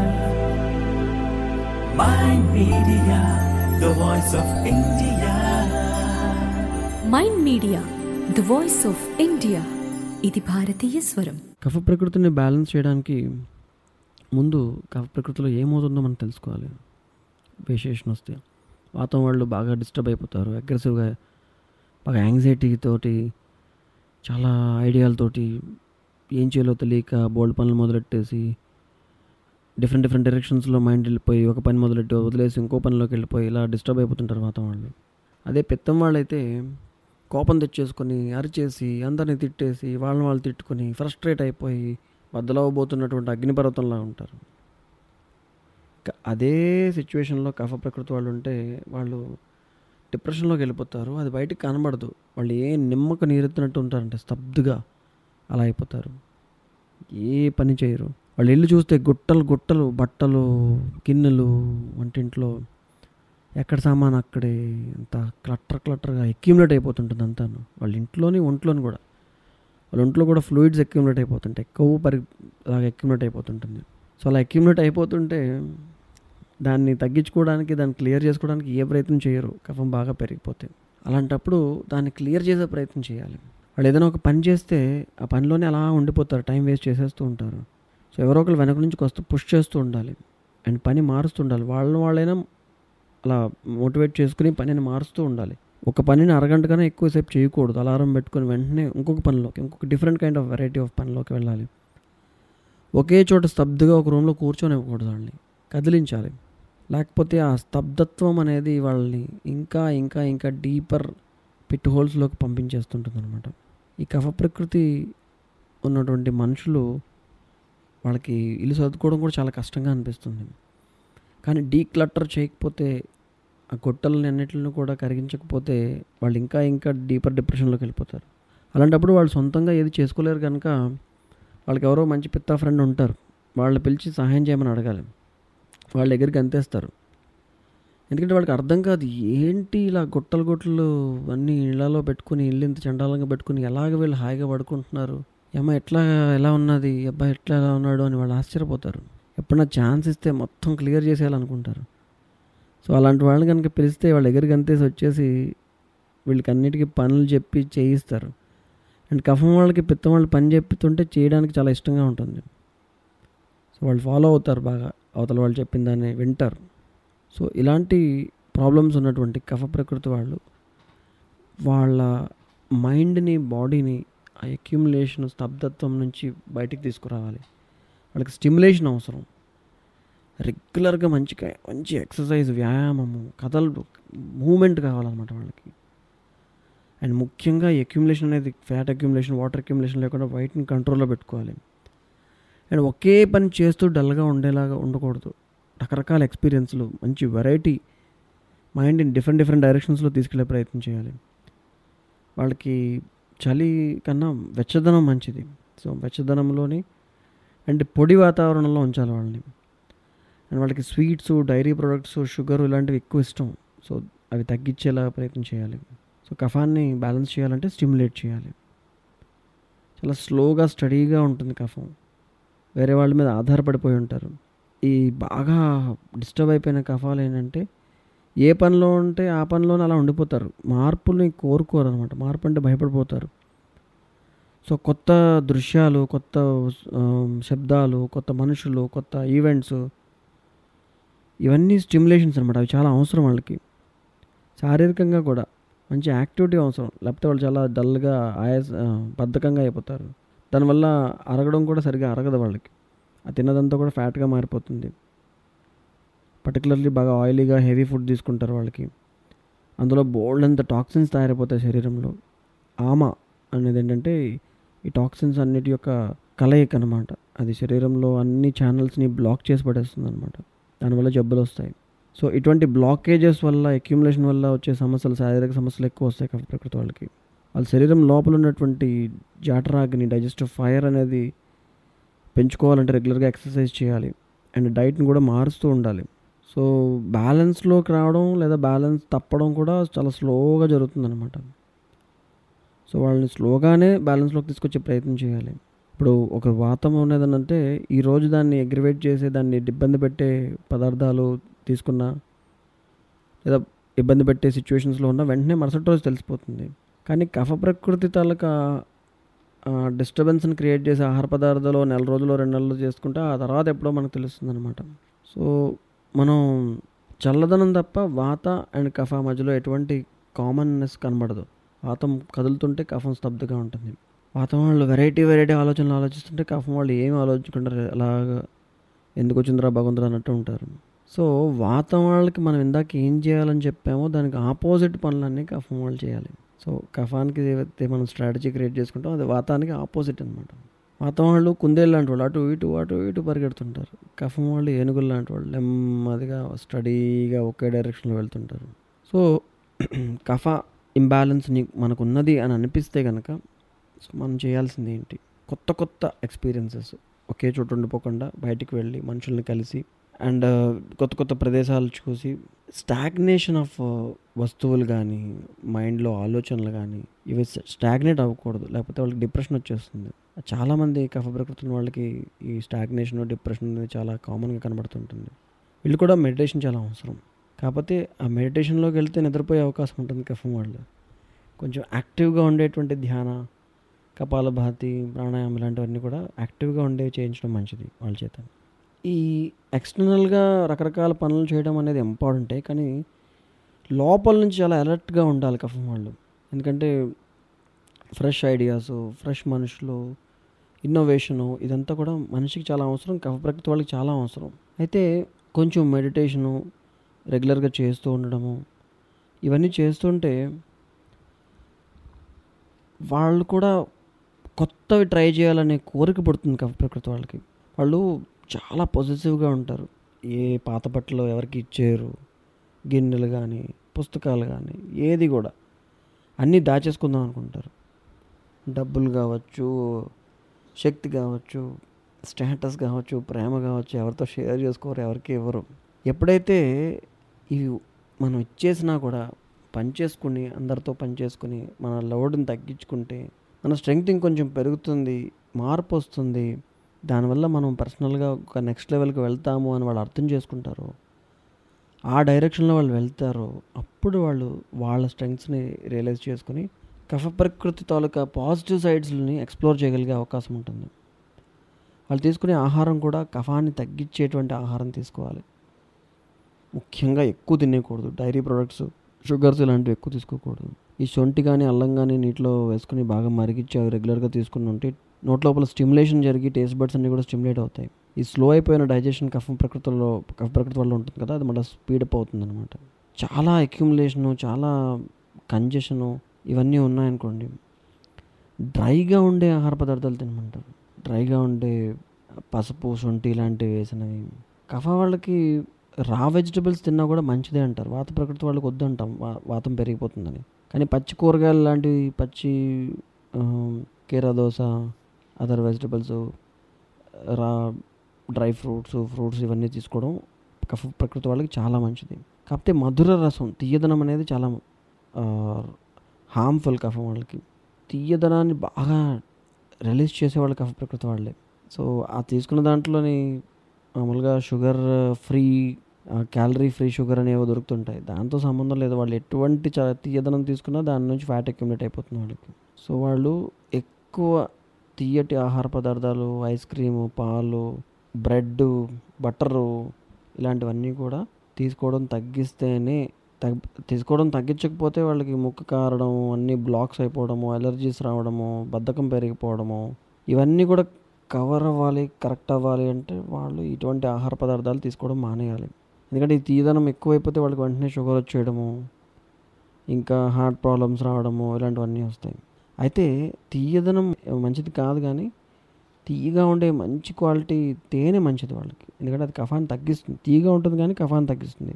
Mind Media, the voice of India. Mind media the voice of India ఇది భారతీయ స్వరం కఫ ప్రకృతిని బ్యాలెన్స్ చేయడానికి ముందు కఫ ప్రకృతిలో ఏమవుతుందో మనం తెలుసుకోవాలి వేషేషన్ వస్తే వాతం వాళ్ళు బాగా డిస్టర్బ్ అయిపోతారు అగ్రెసివ్గా బాగా యాంగ్జైటీ తోటి చాలా ఐడియాలతోటి ఏం చేయాలో తెలియక బోల్డ్ పనులు మొదలెట్టేసి డిఫరెంట్ డిఫరెంట్ డైరెక్షన్స్లో మైండ్ వెళ్ళిపోయి ఒక పని మొదలెట్టి వదిలేసి ఇంకో పనిలోకి వెళ్ళిపోయి ఇలా డిస్టర్బ్ అయిపోతుంటారు వాతం వాళ్ళు అదే పెత్తం వాళ్ళైతే కోపం తెచ్చేసుకొని అరిచేసి అందరిని తిట్టేసి వాళ్ళని వాళ్ళు తిట్టుకొని ఫ్రస్ట్రేట్ అయిపోయి బద్దలవబోతున్నటువంటి అగ్నిపర్వతంలా ఉంటారు క- అదే సిచ్యువేషన్లో కఫ ప్రకృతి వాళ్ళు ఉంటే వాళ్ళు డిప్రెషన్లోకి వెళ్ళిపోతారు అది బయటికి కనబడదు వాళ్ళు ఏ నిమ్మక నీరెత్తినట్టు ఉంటారంటే స్తబ్దుగా అలా అయిపోతారు ఏ పని చేయరు వాళ్ళు ఇల్లు చూస్తే గుట్టలు గుట్టలు బట్టలు గిన్నెలు వంటింట్లో ఎక్కడ సామాన్ అక్కడే అంత క్లట్టర్ క్లట్టర్గా అక్యూములేట్ అయిపోతుంటుంది అంతాను వాళ్ళ ఇంట్లోని ఒంట్లోని కూడా వాళ్ళ ఒంట్లో కూడా ఫ్లూయిడ్స్ అక్యూములేట్ అయిపోతుంటాయి కొవ్వు పరి అలాగ అక్యూములేట్ అయిపోతుంటుంది సో అలా అక్యూములేట్ అయిపోతుంటే దాన్ని తగ్గించుకోవడానికి దాన్ని క్లియర్ చేసుకోవడానికి ఏ ప్రయత్నం చేయరు కఫం బాగా పెరిగిపోతే అలాంటప్పుడు దాన్ని క్లియర్ చేసే ప్రయత్నం చేయాలి వాళ్ళు ఏదైనా ఒక పని చేస్తే ఆ పనిలోనే అలా ఉండిపోతారు టైం వేస్ట్ చేసేస్తూ ఉంటారు సో ఎవరో ఒకరు వెనక నుంచి వస్తూ పుష్ చేస్తూ ఉండాలి అండ్ పని మారుస్తూ ఉండాలి వాళ్ళని వాళ్ళైనా అలా మోటివేట్ చేసుకుని పనిని మారుస్తూ ఉండాలి ఒక పనిని అరగంట కన్నా ఎక్కువసేపు చేయకూడదు అలారం పెట్టుకొని వెంటనే ఇంకొక పనిలోకి ఇంకొక different kind of variety of పనిలోకి వెళ్ళాలి ఒకే చోట స్తబ్దుగా ఒక రూమ్లో కూర్చొని ఇవ్వకూడదు వాళ్ళని కదిలించాలి లేకపోతే ఆ స్తబ్దత్వం అనేది వాళ్ళని ఇంకా ఇంకా ఇంకా డీపర్ పిట్ హోల్స్లోకి పంపించేస్తుంటుంది అనమాట ఈ కఫ ప్రకృతి ఉన్నటువంటి మనుషులు వాళ్ళకి ఇల్లు సర్దుకోవడం కూడా చాలా కష్టంగా అనిపిస్తుంది కానీ డీక్లటర్ చేయకపోతే ఆ గొట్టలని అన్నిటిని కూడా కరిగించకపోతే వాళ్ళు ఇంకా ఇంకా డీపర్ డిప్రెషన్లోకి వెళ్ళిపోతారు అలాంటప్పుడు వాళ్ళు సొంతంగా ఏది చేసుకోలేరు కనుక వాళ్ళకి ఎవరో మంచి పిత్త ఫ్రెండ్ ఉంటారు వాళ్ళు పిలిచి సహాయం చేయమని అడగాలి వాళ్ళ దగ్గరికి అంతేస్తారు ఎందుకంటే వాళ్ళకి అర్థం కాదు ఏంటి ఇలా గుట్టలు గుట్టలు అన్నీ ఇళ్లలో పెట్టుకుని ఇల్లు ఇంత చండాలంగా పెట్టుకుని ఎలాగ వీళ్ళు హాయిగా పడుకుంటున్నారు ఏమో ఎట్లా ఎలా ఉన్నది ఈ అబ్బాయి ఎట్లా ఎలా ఉన్నాడు అని వాళ్ళు ఆశ్చర్యపోతారు ఎప్పుడన్నా ఛాన్స్ ఇస్తే మొత్తం క్లియర్ చేసేయాలనుకుంటారు సో అలాంటి వాళ్ళని కనుక పిలిస్తే వాళ్ళ దగ్గరికి అంతేసి వచ్చేసి వీళ్ళకి అన్నిటికీ పనులు చెప్పి చేయిస్తారు అండ్ కఫం వాళ్ళకి పిత్తం వాళ్ళు పని చెప్తుంటే చేయడానికి చాలా ఇష్టంగా ఉంటుంది సో వాళ్ళు ఫాలో అవుతారు బాగా అవతల వాళ్ళు చెప్పిన దాన్ని వింటారు సో ఇలాంటి ప్రాబ్లమ్స్ ఉన్నటువంటి కఫ ప్రకృతి వాళ్ళు వాళ్ళ మైండ్ని బాడీని ఆ అక్యుములేషన్ స్తబ్దత్వం నుంచి బయటికి తీసుకురావాలి వాళ్ళకి స్టిమ్యులేషన్ అవసరం రెగ్యులర్గా మంచిగా మంచి ఎక్సర్సైజ్ వ్యాయామము కథలు మూమెంట్ కావాలన్నమాట వాళ్ళకి అండ్ ముఖ్యంగా అక్యుములేషన్ అనేది ఫ్యాట్ అక్యుములేషన్ వాటర్ అక్యుములేషన్ లేకుండా వైట్ని కంట్రోల్లో పెట్టుకోవాలి అండ్ ఒకే పని చేస్తూ డల్గా ఉండేలాగా ఉండకూడదు రకరకాల ఎక్స్పీరియన్స్లు మంచి వెరైటీ మైండ్ని డిఫరెంట్ డిఫరెంట్ డైరెక్షన్స్లో తీసుకెళ్లే ప్రయత్నం చేయాలి వాళ్ళకి చలి కన్నా వెచ్చదనం మంచిది సో వెచ్చదనంలోని అండ్ పొడి వాతావరణంలో ఉంచాలి వాళ్ళని అండ్ వాళ్ళకి స్వీట్స్ డైరీ ప్రొడక్ట్స్ షుగర్ ఇలాంటివి ఎక్కువ ఇష్టం సో అవి తగ్గించేలా ప్రయత్నం చేయాలి సో కఫాన్ని బ్యాలెన్స్ చేయాలంటే స్టిమ్యులేట్ చేయాలి చాలా స్లోగా స్టడీగా ఉంటుంది కఫం వేరే వాళ్ళ మీద ఆధారపడిపోయి ఉంటారు ఈ బాగా డిస్టర్బ్ అయిపోయిన కఫాలు ఏంటంటే ఏ పనిలో ఉంటే ఆ పనిలోనే అలా ఉండిపోతారు మార్పుల్ని కోరుకోరు అనమాట మార్పు అంటే భయపడిపోతారు సో కొత్త దృశ్యాలు కొత్త ఆ, శబ్దాలు కొత్త మనుషులు కొత్త ఈవెంట్స్ ఇవన్నీ స్టిమ్యులేషన్స్ అనమాట అవి చాలా అవసరం వాళ్ళకి శారీరకంగా కూడా మంచి యాక్టివిటీ అవసరం లేకపోతే వాళ్ళు చాలా డల్గా ఆయాస ఆ, బద్ధకంగా అయిపోతారు దానివల్ల అరగడం కూడా సరిగా అరగదు వాళ్ళకి ఆ తిన్నదంతా కూడా ఫ్యాట్గా మారిపోతుంది పర్టికులర్లీ బాగా ఆయిలీగా హెవీ ఫుడ్ తీసుకుంటారు వాళ్ళకి అందులో బోల్డ్ అంత టాక్సిన్స్ తయారైపోతాయి శరీరంలో ఆమ అనేది ఏంటంటే ఈ టాక్సిన్స్ అన్నిటి యొక్క కలయిక అనమాట అది శరీరంలో అన్ని ఛానల్స్ని బ్లాక్ చేసి పడేస్తుంది అనమాట దానివల్ల జబ్బులు వస్తాయి సో ఇటువంటి బ్లాకేజెస్ వల్ల అక్యుములేషన్ వల్ల వచ్చే సమస్యలు శారీరక సమస్యలు ఎక్కువ వస్తాయి కఫ ప్రకృతి వాళ్ళకి వాళ్ళ శరీరం లోపల ఉన్నటువంటి జాటరాగ్ని డైజెస్టివ్ ఫైర్ అనేది పెంచుకోవాలంటే రెగ్యులర్గా ఎక్సర్సైజ్ చేయాలి అండ్ డైట్ని కూడా మారుస్తూ ఉండాలి సో బ్యాలెన్స్లోకి రావడం లేదా బ్యాలెన్స్ తప్పడం కూడా చాలా స్లోగా జరుగుతుందన్నమాట సో వాళ్ళని స్లోగానే బ్యాలెన్స్లోకి తీసుకొచ్చే ప్రయత్నం చేయాలి ఇప్పుడు ఒక వాతం ఉన్నదనంటే ఈరోజు దాన్ని అగ్రివేట్ చేసే దాన్ని ఇబ్బంది పెట్టే పదార్థాలు తీసుకున్నా లేదా ఇబ్బంది పెట్టే సిచ్యువేషన్స్లో ఉన్న వెంటనే మరుసటి రోజు తెలిసిపోతుంది కానీ కఫ ప్రకృతి తాలూకా డిస్టర్బెన్స్ని క్రియేట్ చేసే ఆహార పదార్థాలు నెల రోజులు రెండు నెలలు చేసుకుంటే ఆ తర్వాత ఎప్పుడో మనకు తెలుస్తుంది అనమాట సో మనం చల్లదనం తప్ప వాత అండ్ కఫ మధ్యలో ఎటువంటి కామన్నెస్ కనబడదు వాతం కదులుతుంటే కఫం స్తబ్దుగా ఉంటుంది వాతం వాళ్ళు వెరైటీ వెరైటీ ఆలోచనలు ఆలోచిస్తుంటే కఫం వాళ్ళు ఏమి ఆలోచించుకుంటారు అలాగా ఎందుకు వచ్చిందిరా భగవంతుడు అన్నట్టు ఉంటారు సో వాతం వాళ్ళకి మనం ఇందాక ఏం చేయాలని చెప్పామో దానికి ఆపోజిట్ పనులన్నీ కఫం వాళ్ళు చేయాలి సో కఫానికి ఏవైతే మనం స్ట్రాటజీ క్రియేట్ చేసుకుంటాం అది వాతానికి ఆపోజిట్ అనమాట వాతం వాళ్ళు కుందేలు లాంటి వాళ్ళు అటు ఇటు అటు ఇటు పరిగెడుతుంటారు కఫం వాళ్ళు ఏనుగులు లాంటి వాళ్ళు నెమ్మదిగా స్టడీగా ఒకే డైరెక్షన్లో వెళ్తుంటారు సో కఫ ఇంబ్యాలెన్స్ని మనకు ఉన్నది అని అనిపిస్తే కనుక సో మనం చేయాల్సింది ఏంటి కొత్త కొత్త ఎక్స్పీరియన్సెస్ ఒకే చోట ఉండిపోకుండా బయటికి వెళ్ళి మనుషుల్ని కలిసి అండ్ కొత్త కొత్త ప్రదేశాలు చూసి స్టాగ్నేషన్ ఆఫ్ వస్తువులు కానీ మైండ్లో ఆలోచనలు కానీ ఇవి స్టాగ్నేట్ అవ్వకూడదు లేకపోతే వాళ్ళకి డిప్రెషన్ వచ్చేస్తుంది చాలామంది కఫ ప్రకృతి ఉన్న వాళ్ళకి ఈ స్టాగ్నేషన్ డిప్రెషన్ అనేది చాలా కామన్గా కనబడుతుంటుంది వీళ్ళు కూడా మెడిటేషన్ చాలా అవసరం కాకపోతే ఆ మెడిటేషన్లోకి వెళ్తే నిద్రపోయే అవకాశం ఉంటుంది కఫం వాళ్ళు కొంచెం యాక్టివ్గా ఉండేటువంటి ధ్యాన కపాలభాతి ప్రాణాయామం ఇలాంటివన్నీ కూడా యాక్టివ్గా ఉండే చేయించడం మంచిది వాళ్ళ చేత ఈ ఎక్స్టర్నల్గా రకరకాల పనులు చేయడం అనేది ఇంపార్టెంటే కానీ లోపల నుంచి చాలా అలర్ట్గా ఉండాలి కఫం వాళ్ళు ఎందుకంటే ఫ్రెష్ ఐడియాస్ ఫ్రెష్ మనుషులు ఇన్నోవేషను ఇదంతా కూడా మనిషికి చాలా అవసరం కఫ ప్రకృతి వాళ్ళకి చాలా అవసరం అయితే కొంచెం మెడిటేషను రెగ్యులర్గా చేస్తూ ఉండడము ఇవన్నీ చేస్తుంటే వాళ్ళు కూడా కొత్తవి ట్రై చేయాలనే కోరిక పడుతుంది కఫ ప్రకృతి వాళ్ళకి వాళ్ళు చాలా పొజిటివ్గా ఉంటారు ఏ పాత బట్టలు ఎవరికి ఇచ్చేయరు గిన్నెలు కానీ పుస్తకాలు కానీ ఏది కూడా అన్నీ దాచేసుకుందాం అనుకుంటారు డబ్బులు కావచ్చు శక్తి కావచ్చు స్టేటస్ కావచ్చు ప్రేమ కావచ్చు ఎవరితో షేర్ చేసుకోరు ఎవరికి ఇవ్వరు ఎప్పుడైతే ఇవి మనం ఇచ్చేసినా కూడా పని చేసుకుని అందరితో పని చేసుకుని మన లోడ్ని తగ్గించుకుంటే మన స్ట్రెంగ్త్ ఇంకొంచెం పెరుగుతుంది మార్పు వస్తుంది దానివల్ల మనం పర్సనల్గా ఒక నెక్స్ట్ లెవెల్కి వెళ్తాము అని వాళ్ళు అర్థం చేసుకుంటారు ఆ డైరెక్షన్లో వాళ్ళు వెళ్తారు అప్పుడు వాళ్ళు వాళ్ళ స్ట్రెంగ్స్ని రియలైజ్ చేసుకుని కఫ ప్రకృతి తాలూకా పాజిటివ్ సైడ్స్ని ఎక్స్ప్లోర్ చేయగలిగే అవకాశం ఉంటుంది వాళ్ళు తీసుకునే ఆహారం కూడా కఫాన్ని తగ్గించేటువంటి ఆహారం తీసుకోవాలి ముఖ్యంగా ఎక్కువ తినేయకూడదు డైరీ ప్రొడక్ట్స్ షుగర్స్ ఇలాంటివి ఎక్కువ తీసుకోకూడదు ఈ శొంఠి కానీ అల్లం కానీ నీటిలో వేసుకుని బాగా మరిగించి అవి రెగ్యులర్గా తీసుకుని ఉంటే నోట్ లోపల స్టిమ్యులేషన్ జరిగి టేస్ట్ బడ్స్ అన్ని కూడా స్టిమ్యులేట్ అవుతాయి ఈ స్లో అయిపోయిన డైజెషన్ కఫం ప్రకృతిలో కఫ ప్రకృతి వల్ల ఉంటుంది కదా అది మళ్ళీ స్పీడప్ అవుతుంది అనమాట చాలా అక్యుములేషను చాలా కంజెషను ఇవన్నీ ఉన్నాయనుకోండి డ్రైగా ఉండే ఆహార పదార్థాలు తినమంటారు డ్రైగా ఉండే పసుపు శొంఠి ఇలాంటివి వేసినవి కఫ వాళ్ళకి రా వెజిటబుల్స్ తిన్నా కూడా మంచిదే అంటారు వాత ప్రకృతి వాళ్ళకి వద్దంటాం వా వాతం పెరిగిపోతుందని కానీ పచ్చి కూరగాయలు లాంటివి పచ్చి ఆ, కీరా దోస other vegetables raw dry fruits fruits ఇవన్నీ తీసుకోవడం కఫ ప్రకృతి వాళ్ళకి చాలా మంచిది కాకపోతే మధుర రసం తీయదనం అనేది చాలా హార్మ్ఫుల్ కఫం వాళ్ళకి తీయదనాన్ని బాగా రిలీజ్ చేసేవాళ్ళు కఫ ప్రకృతి వాళ్ళే సో ఆ తీసుకున్న దాంట్లోని మామూలుగా sugar free calorie free sugar అనేవి దొరుకుతుంటాయి దాంతో సంబంధం లేదు వాళ్ళు ఎటువంటి చ- తీయదనం తీసుకున్నా దాని నుంచి ఫ్యాట్ అక్యుములేట్ అయిపోతుంది వాళ్ళకి సో వాళ్ళు ఎక్కువ తీయటి ఆహార పదార్థాలు ఐస్ క్రీము పాలు బ్రెడ్ బటరు ఇలాంటివన్నీ కూడా తీసుకోవడం తగ్గిస్తేనే తగ్ తీసుకోవడం తగ్గించకపోతే వాళ్ళకి ముక్కు కారడం అన్నీ బ్లాక్స్ అయిపోవడము అలర్జీస్ రావడము బద్ధకం పెరిగిపోవడము ఇవన్నీ కూడా కవర్ అవ్వాలి కరెక్ట్ అవ్వాలి అంటే వాళ్ళు ఇటువంటి ఆహార పదార్థాలు తీసుకోవడం మానేయాలి ఎందుకంటే ఈ తీయదనం ఎక్కువైపోతే వాళ్ళకి వెంటనే షుగర్ వచ్చేయడము ఇంకా హార్ట్ ప్రాబ్లమ్స్ రావడము ఇలాంటివన్నీ వస్తాయి అయితే తీయదనం మంచిది కాదు కానీ తీయగా ఉండే మంచి క్వాలిటీ తేనె మంచిది వాళ్ళకి ఎందుకంటే అది కఫాన్ని తగ్గిస్తుంది తీయగా ఉంటుంది కానీ కఫాన్ని తగ్గిస్తుంది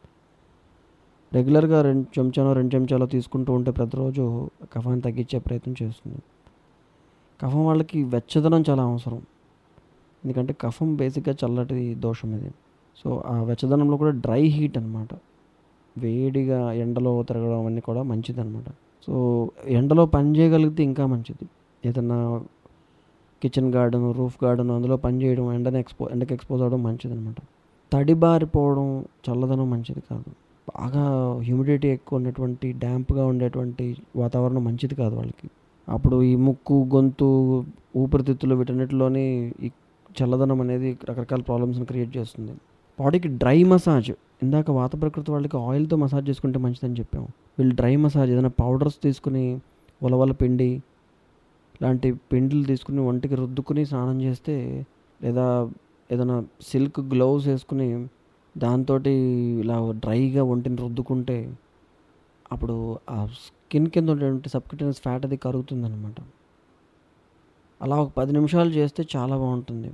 రెగ్యులర్గా రెండు చెంచాలో రెండు చెంచాలో తీసుకుంటూ ఉంటే ప్రతిరోజు కఫాన్ని తగ్గించే ప్రయత్నం చేస్తుంది కఫం వాళ్ళకి వెచ్చదనం చాలా అవసరం ఎందుకంటే కఫం బేసిక్గా చల్లటి దోషం ఇది సో ఆ వెచ్చదనంలో కూడా డ్రై హీట్ అనమాట వేడిగా ఎండలో తిరగడం అవన్నీ కూడా మంచిది అనమాట సో ఎండలో పని చేయగలిగితే ఇంకా మంచిది ఏదన్నా కిచెన్ గార్డెన్ రూఫ్ గార్డెన్ అందులో పని చేయడం ఎండని ఎక్స్పో ఎండకి ఎక్స్పోజ్ అవ్వడం మంచిది అనమాట తడిబారిపోవడం చల్లదనం మంచిది కాదు బాగా హ్యూమిడిటీ ఎక్కువ ఉన్నటువంటి డ్యాంప్గా ఉండేటువంటి వాతావరణం మంచిది కాదు వాళ్ళకి అప్పుడు ఈ ముక్కు గొంతు ఊపిరితిత్తులు వీటన్నిటిలోని ఈ చల్లదనం అనేది రకరకాల ప్రాబ్లమ్స్ని క్రియేట్ చేస్తుంది బాడీకి డ్రై మసాజ్ ఇందాక వాత ప్రకృతి వాళ్ళకి ఆయిల్తో మసాజ్ చేసుకుంటే మంచిదని చెప్పాము వీళ్ళు డ్రై మసాజ్ ఏదైనా పౌడర్స్ తీసుకుని ఉలవల పిండి లాంటి పిండిలు తీసుకుని ఒంటికి రుద్దుకుని స్నానం చేస్తే లేదా ఏదైనా సిల్క్ గ్లౌస్ వేసుకుని దాంతో ఇలా డ్రైగా ఒంటిని రుద్దుకుంటే అప్పుడు ఆ స్కిన్ కింద ఉండేటువంటి సబ్కిటనస్ ఫ్యాట్ అది కరుగుతుంది అనమాట అలా ఒక పది నిమిషాలు చేస్తే చాలా బాగుంటుంది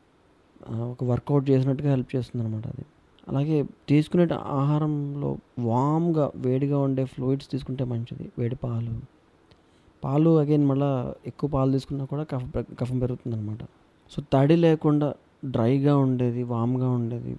ఆ, ఒక వర్కౌట్ చేసినట్టుగా హెల్ప్ చేస్తుంది అనమాట అది అలాగే తీసుకునే ఆహారంలో వామ్గా వేడిగా ఉండే ఫ్లూయిడ్స్ తీసుకుంటే మంచిది వేడి పాలు పాలు అగైన్ మళ్ళీ ఎక్కువ పాలు తీసుకున్నా కూడా కఫ కఫం పెరుగుతుంది అనమాట సో తడి లేకుండా డ్రైగా ఉండేది వామ్గా ఉండేది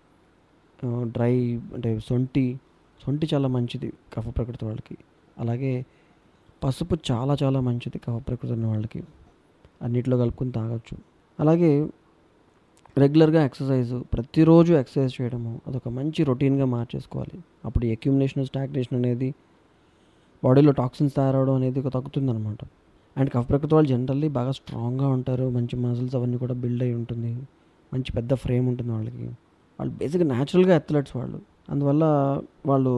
ఆ, డ్రై అంటే సొంటి సొంటి చాలా మంచిది కఫ ప్రకృతి వాళ్ళకి అలాగే పసుపు చాలా చాలా మంచిది కఫ ప్రకృతి ఉన్న వాళ్ళకి అన్నిట్లో కలుపుకొని తాగొచ్చు అలాగే రెగ్యులర్గా ఎక్సర్సైజ్ ప్రతిరోజు ఎక్సర్సైజ్ చేయడము అదొక మంచి రొటీన్గా మార్చేసుకోవాలి అప్పుడు అక్యుమిలేషన్ స్టాగ్నేషన్ అనేది బాడీలో టాక్సిన్స్ తయారవడం అనేది ఒక తగ్గుతుంది అనమాట అండ్ కఫ ప్రకృతి వాళ్ళు జనరల్లీ బాగా స్ట్రాంగ్గా ఉంటారు మంచి మజిల్స్ అవన్నీ కూడా బిల్డ్ అయి ఉంటుంది మంచి పెద్ద ఫ్రేమ్ ఉంటుంది వాళ్ళకి వాళ్ళు బేసిక్గా న్యాచురల్గా అథ్లెట్స్ వాళ్ళు అందువల్ల వాళ్ళు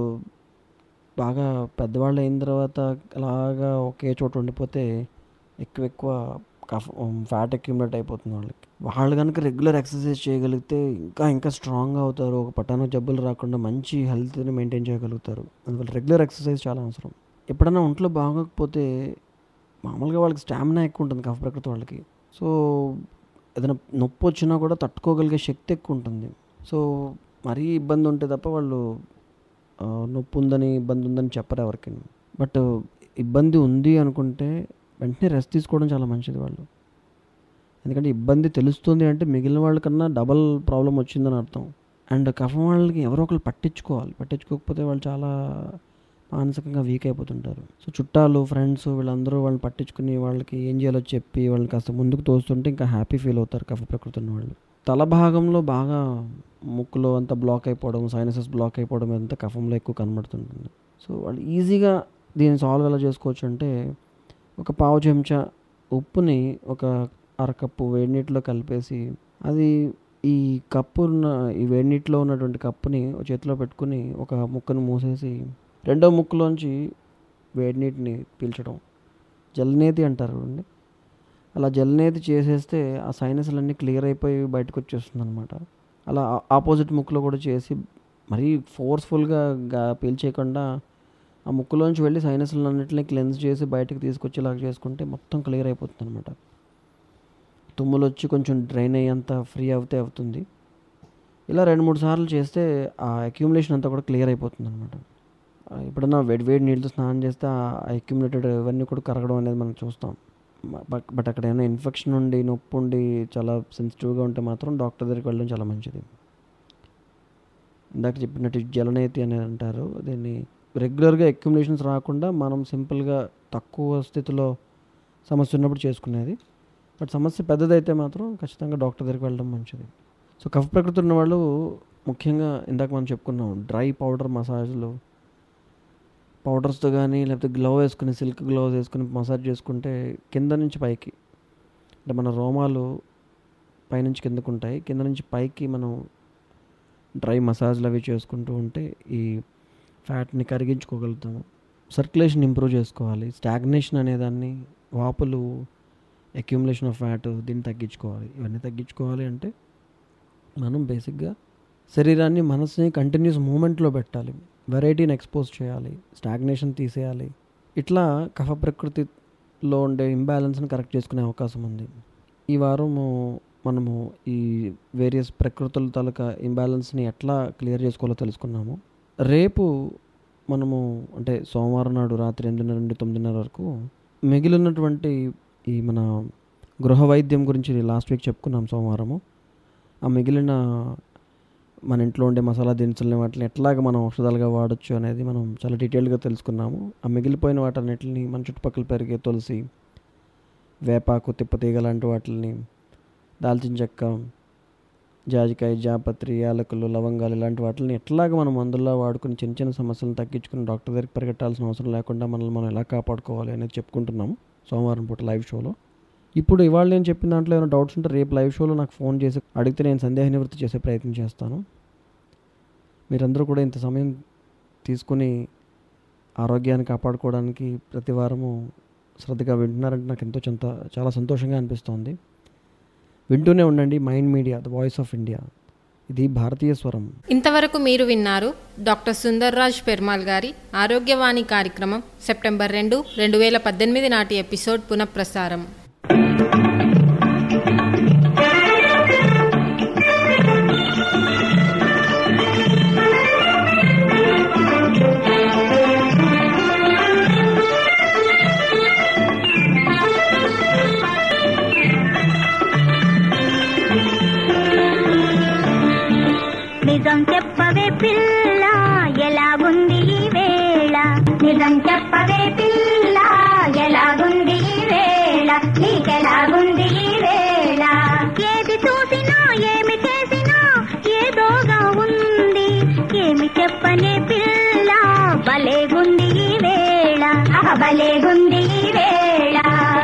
బాగా పెద్దవాళ్ళు అయిన తర్వాత అలాగా ఒకే చోట ఉండిపోతే ఎక్కువ ఎక్కువ కఫ్ ఫ్యాట్ అక్యుములేట్ అయిపోతుంది వాళ్ళకి వాళ్ళు కనుక రెగ్యులర్ ఎక్సర్సైజ్ చేయగలిగితే ఇంకా ఇంకా స్ట్రాంగ్గా అవుతారు ఒక పట్టాన జబ్బులు రాకుండా మంచి హెల్త్ని మెయింటైన్ చేయగలుగుతారు అందువల్ల రెగ్యులర్ ఎక్సర్సైజ్ చాలా అవసరం ఎప్పుడైనా ఒంట్లో బాగోకపోతే మామూలుగా వాళ్ళకి స్టామినా ఎక్కువ ఉంటుంది కఫ ప్రకృతి వాళ్ళకి సో ఏదైనా నొప్పి వచ్చినా కూడా తట్టుకోగలిగే శక్తి ఎక్కువ ఉంటుంది సో మరీ ఇబ్బంది ఉంటే తప్ప వాళ్ళు ఆ, నొప్పి ఉందని ఇబ్బంది ఉందని చెప్పరు ఎవరికి బట్ ఇబ్బంది ఉంది అనుకుంటే వెంటనే రెస్ట్ తీసుకోవడం చాలా మంచిది వాళ్ళు ఎందుకంటే ఇబ్బంది తెలుస్తుంది అంటే మిగిలిన వాళ్ళకన్నా డబల్ ప్రాబ్లం వచ్చిందని అర్థం అండ్ కఫం వాళ్ళకి ఎవరో ఒకరు పట్టించుకోవాలి పట్టించుకోకపోతే వాళ్ళు చాలా మానసికంగా వీక్ అయిపోతుంటారు సో చుట్టాలు ఫ్రెండ్స్ వీళ్ళందరూ వాళ్ళని పట్టించుకుని వాళ్ళకి ఏం చేయాలో చెప్పి వాళ్ళని కాస్త ముందుకు తోస్తుంటే ఇంకా హ్యాపీ ఫీల్ అవుతారు కఫ ప్రకృతి ఉన్న వాళ్ళు తల భాగంలో బాగా ముక్కులో అంతా బ్లాక్ అయిపోవడం సైనసెస్ బ్లాక్ అయిపోవడం అంతా కఫంలో ఎక్కువ కనబడుతుంటుంది సో వాళ్ళు ఈజీగా దీన్ని సాల్వ్ ఎలా చేసుకోవచ్చు అంటే ఒక పావు చెంచా ఉప్పుని ఒక అరకప్పు వేడి నీటిలో కలిపేసి అది ఈ కప్పు ఉన్న ఈ వేడి నీటిలో ఉన్నటువంటి కప్పుని ఒక చేతిలో పెట్టుకుని ఒక ముక్కను మూసేసి రెండో ముక్కులోంచి వేడి నీటిని పీల్చడం జలనేతి అంటారు అండి అలా జలనేతి చేసేస్తే ఆ సైనస్లన్నీ క్లియర్ అయిపోయి బయటకు వచ్చేస్తుంది అనమాట అలా ఆ- ఆపోజిట్ ముక్కులో కూడా చేసి మరీ ఫోర్స్ఫుల్గా గా పీల్చేయకుండా ఆ ముక్కులోంచి వెళ్ళి సైనస్లన్నింటినీ క్లెన్స్ చేసి బయటకు తీసుకొచ్చేలాగా చేసుకుంటే మొత్తం క్లియర్ అయిపోతుంది అనమాట తుమ్ములు వచ్చి కొంచెం డ్రైన్ అయ్యేంత ఫ్రీ అవుతే అవుతుంది ఇలా రెండు మూడు సార్లు చేస్తే ఆ అక్యూములేషన్ అంతా కూడా క్లియర్ అయిపోతుంది అనమాట ఎప్పుడన్నా వేడి వేడి నీళ్ళతో స్నానం చేస్తే ఆ అక్యూములేటెడ్ ఇవన్నీ కూడా కరగడం అనేది మనం చూస్తాం బట్ బట్ అక్కడ ఏమైనా ఇన్ఫెక్షన్ ఉండి నొప్పి ఉండి చాలా సెన్సిటివ్గా ఉంటే మాత్రం డాక్టర్ దగ్గరికి వెళ్ళడం చాలా మంచిది ఇందాక చెప్పినట్టు జలనేతి అని అంటారు దీన్ని రెగ్యులర్గా అక్యుములేషన్స్ రాకుండా మనం సింపుల్గా తక్కువ స్థితిలో సమస్య ఉన్నప్పుడు చేసుకునేది బట్ సమస్య పెద్దదైతే మాత్రం ఖచ్చితంగా డాక్టర్ దగ్గరికి వెళ్ళడం మంచిది సో కఫ ప్రకృతి ఉన్న వాళ్ళు ముఖ్యంగా ఇందాక మనం చెప్పుకున్నాం డ్రై పౌడర్ మసాజ్లు పౌడర్స్తో కానీ లేకపోతే గ్లవ్ వేసుకుని సిల్క్ గ్లౌస్ వేసుకుని మసాజ్ చేసుకుంటే కింద నుంచి పైకి అంటే మన రోమాలు పైనుంచి కిందకు ఉంటాయి కింద నుంచి పైకి మనం డ్రై మసాజ్లు అవి చేసుకుంటూ ఉంటే ఈ ఫ్యాట్ని కరిగించుకోగలుగుతాము సర్క్యులేషన్ ఇంప్రూవ్ చేసుకోవాలి స్టాగ్నేషన్ అనేదాన్ని వాపులు అక్యూములేషన్ ఆఫ్ ఫ్యాట్ దీన్ని తగ్గించుకోవాలి ఇవన్నీ తగ్గించుకోవాలి అంటే మనం బేసిక్గా శరీరాన్ని మనసుని కంటిన్యూస్ మూమెంట్లో పెట్టాలి వెరైటీని ఎక్స్పోజ్ చేయాలి స్టాగ్నేషన్ తీసేయాలి ఇట్లా కఫ ప్రకృతిలో ఉండే ఇంబ్యాలెన్స్ని కరెక్ట్ చేసుకునే అవకాశం ఉంది ఈ వారము మనము ఈ వేరియస్ ప్రకృతుల తాలూకా ఇంబ్యాలెన్స్ని ఎట్లా క్లియర్ చేసుకోవాలో తెలుసుకున్నాము రేపు మనము అంటే సోమవారం నాడు రాత్రి ఎనిమిదిన్నర నుండి తొమ్మిదిన్నర వరకు మిగిలినటువంటి ఈ మన గృహ వైద్యం గురించి లాస్ట్ వీక్ చెప్పుకున్నాం సోమవారము ఆ మిగిలిన మన ఇంట్లో ఉండే మసాలా దినుసులని వాటిని ఎట్లాగ మనం ఔషధాలుగా వాడచ్చు అనేది మనం చాలా డీటెయిల్గా తెలుసుకున్నాము ఆ మిగిలిపోయిన వాటన్నిటిని మన చుట్టుపక్కల పెరిగే తులసి వేపాకు తిప్పతీగ లాంటి వాటిని దాల్చిన చెక్క జాజికాయ జాపత్రి యాలకులు లవంగాలు ఇలాంటి వాటిని ఎట్లాగ మనం మందుల్లో వాడుకుని చిన్న చిన్న సమస్యలను తగ్గించుకుని డాక్టర్ దగ్గరికి పరిగెట్టాల్సిన అవసరం లేకుండా మనల్ని మనం ఎలా కాపాడుకోవాలి అనేది చెప్పుకుంటున్నాము సోమవారం పూట లైవ్ షోలో ఇప్పుడు ఇవాళ నేను చెప్పిన దాంట్లో ఏమైనా డౌట్స్ ఉంటే రేపు లైవ్ షోలో నాకు ఫోన్ చేసి అడిగితే నేను సందేహ నివృత్తి చేసే ప్రయత్నం చేస్తాను మీరందరూ కూడా ఇంత సమయం తీసుకుని ఆరోగ్యాన్ని కాపాడుకోవడానికి ప్రతి వారము శ్రద్ధగా వింటున్నారంటే నాకు ఎంతో చంత చాలా సంతోషంగా అనిపిస్తోంది వింటూనే ఉండండి mind media the voice of India ఇది భారతీయ స్వరం ఇంతవరకు మీరు విన్నారు డాక్టర్ సుందర్రాజ్ పెర్మాల్ గారి ఆరోగ్యవాణి కార్యక్రమం సెప్టెంబర్ రెండు రెండు వేల పద్దెనిమిది నాటి ఎపిసోడ్ పునఃప్రసారం నిజం చెప్పవే పిల్ల ఎలాగుంది ఈ వేళ నిజం చెప్పవే పిల్ల ఎలాగుంది ఈ వేళ నీకెలాగుంది ఈ వేళ ఏది చూసినా ఏమి చేసినా ఏదోగా ఉంది ఏమి చెప్పనే పిల్ల భలేగుంది ఈ వేళ అహ భలేగుంది ఈ వేళ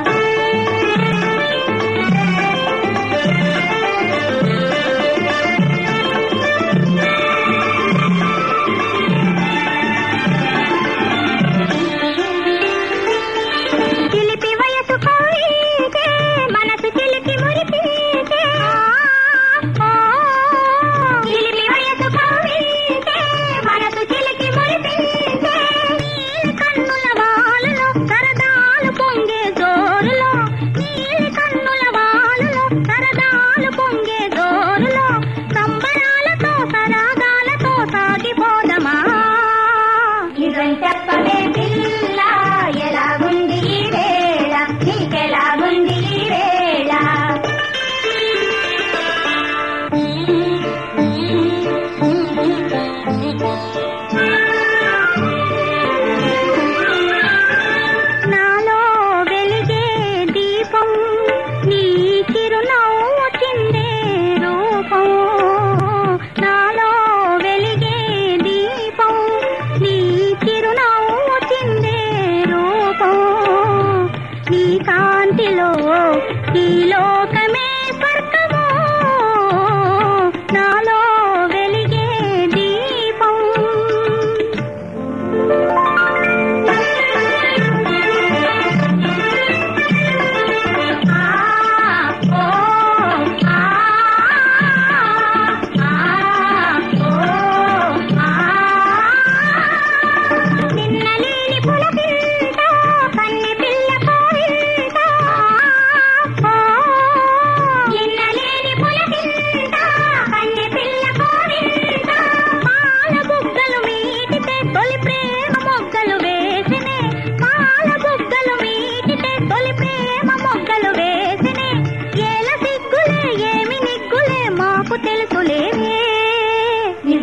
చిలిపి వయసు కోరికే మనసు చిలికి మురిపీకే ఆ, చిలిపి వయసు కోరికే మనసు చిలికి మురిపీకే నీలి కన్నుల వాలులో సరదాలు పొంగే జోరులో నీలి కన్నుల వాలులో సరదాలు పొంగే జోరులో సంబరాలతో సరాగాలతో సాగిపోదమా నిజం చెప్పవే పిల్ల ఎలాగుంది ఈ వేళ నీకెలాగుంది ఈ వేళ నాలో వెలిగే దీపం నీ చిరునవ్వు చిందే రూపం నాలో వెలిగే దీపం నీ చిరునవ్వు చిందే రూపం నీ కాంతిలో ఈ లోకమే స్వర్గము నాలో వెలిగే దీపం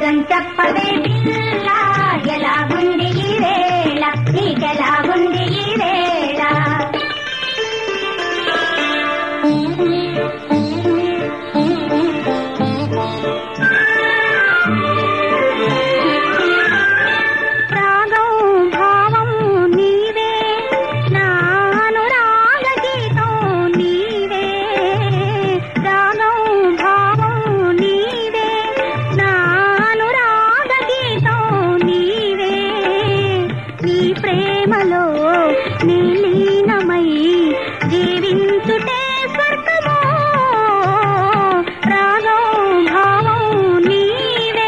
నిజం చెప్పవే పిల్ల ఎలాగుంది ఈ వేళ నీకెలాగుంది ఈ వేళ రాగం భావం నీవే నా అనురాగ గీతం నీవే రాగం భావం నీవే నా అనురాగ గీతం నీవే నీ ప్రేమలో నీ లీనమై జీవించుటే స్వర్గమో రాగం భావం నీవే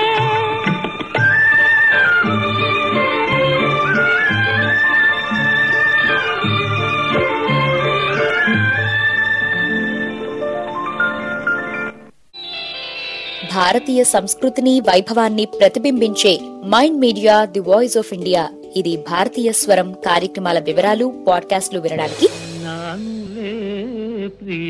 భారతీయ సంస్కృతిని వైభవాన్ని ప్రతిబింబించే mind media the voice of India ఇది భారతీయ స్వరం కార్యక్రమాల వివరాలు పాడ్కాస్ట్లు వినడానికి నానులే ప్రియ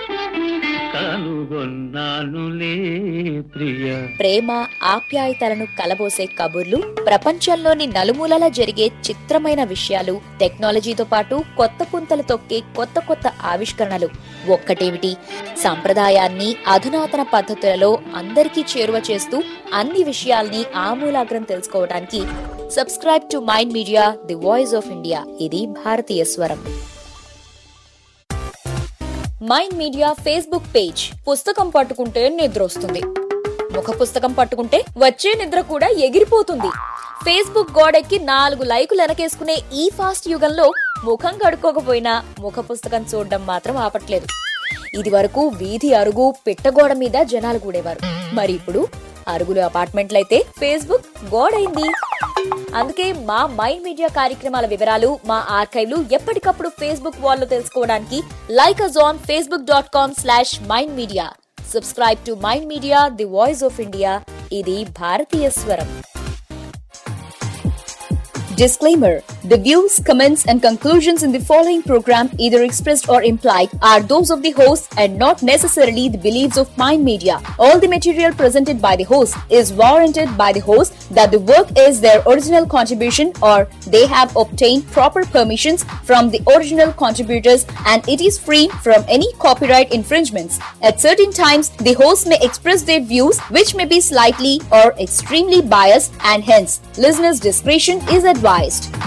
కనుగొన్నానులే ప్రియ ప్రేమ ఆప్యాయతలను కలబోసే కబుర్లు ప్రపంచంలోని నలుమూలల జరిగే చిత్రమైన విషయాలు టెక్నాలజీతో పాటు కొత్త పుంతలు తొక్కే కొత్త కొత్త ఆవిష్కరణలు ఒక్కటేమిటి సంప్రదాయాన్ని అధునాతన పద్ధతులలో అందరికీ చేరువ చేస్తూ అన్ని విషయాల్ని ఆమూలాగ్రం తెలుసుకోవడానికి subscribe to mind media the voice of India ఇది భారతీయ స్వరం మైండ్ మీడియా ఫేస్బుక్ పేజ్ పుస్తకం పట్టుకుంటే నిద్ర వస్తుంది ముఖ పుస్తకం పట్టుకుంటే వచ్చే నిద్ర కూడా ఎగిరిపోతుంది ఫేస్బుక్ గోడెక్కి నాలుగు లైకులు వెనకేసుకునే ఈ ఫాస్ట్ యుగంలో ముఖం కడుక్కోకపోయినా ముఖ పుస్తకం చూడడం మాత్రం ఆపట్లేదు ఇది వరకు వీధి అరుగు పిట్టగోడ మీద జనాలు కూడేవారు మరి ఇప్పుడు అరుగులు అపార్ట్మెంట్లయితే ఫేస్బుక్ గోడైంది అందుకే మా మైండ్ మీడియా కార్యక్రమాల వివరాలు మా ఆర్కైవ్లు ఎప్పటికప్పుడు ఫేస్బుక్ వాల్లో తెలుసుకోవడానికి like us on Facebook dot com slash mind media subscribe to mind media the voice of India ఇది భారతీయ స్వరం Disclaimer The views, comments, and conclusions in the following program, either expressed or implied, are those of the host and not necessarily the beliefs of Mind Media. All the material presented by the host is warranted by the host that the work is their original contribution or they have obtained proper permissions from the original contributors and it is free from any copyright infringements. At certain times, the host may express their views which may be slightly or extremely biased and hence listeners' discretion is advised.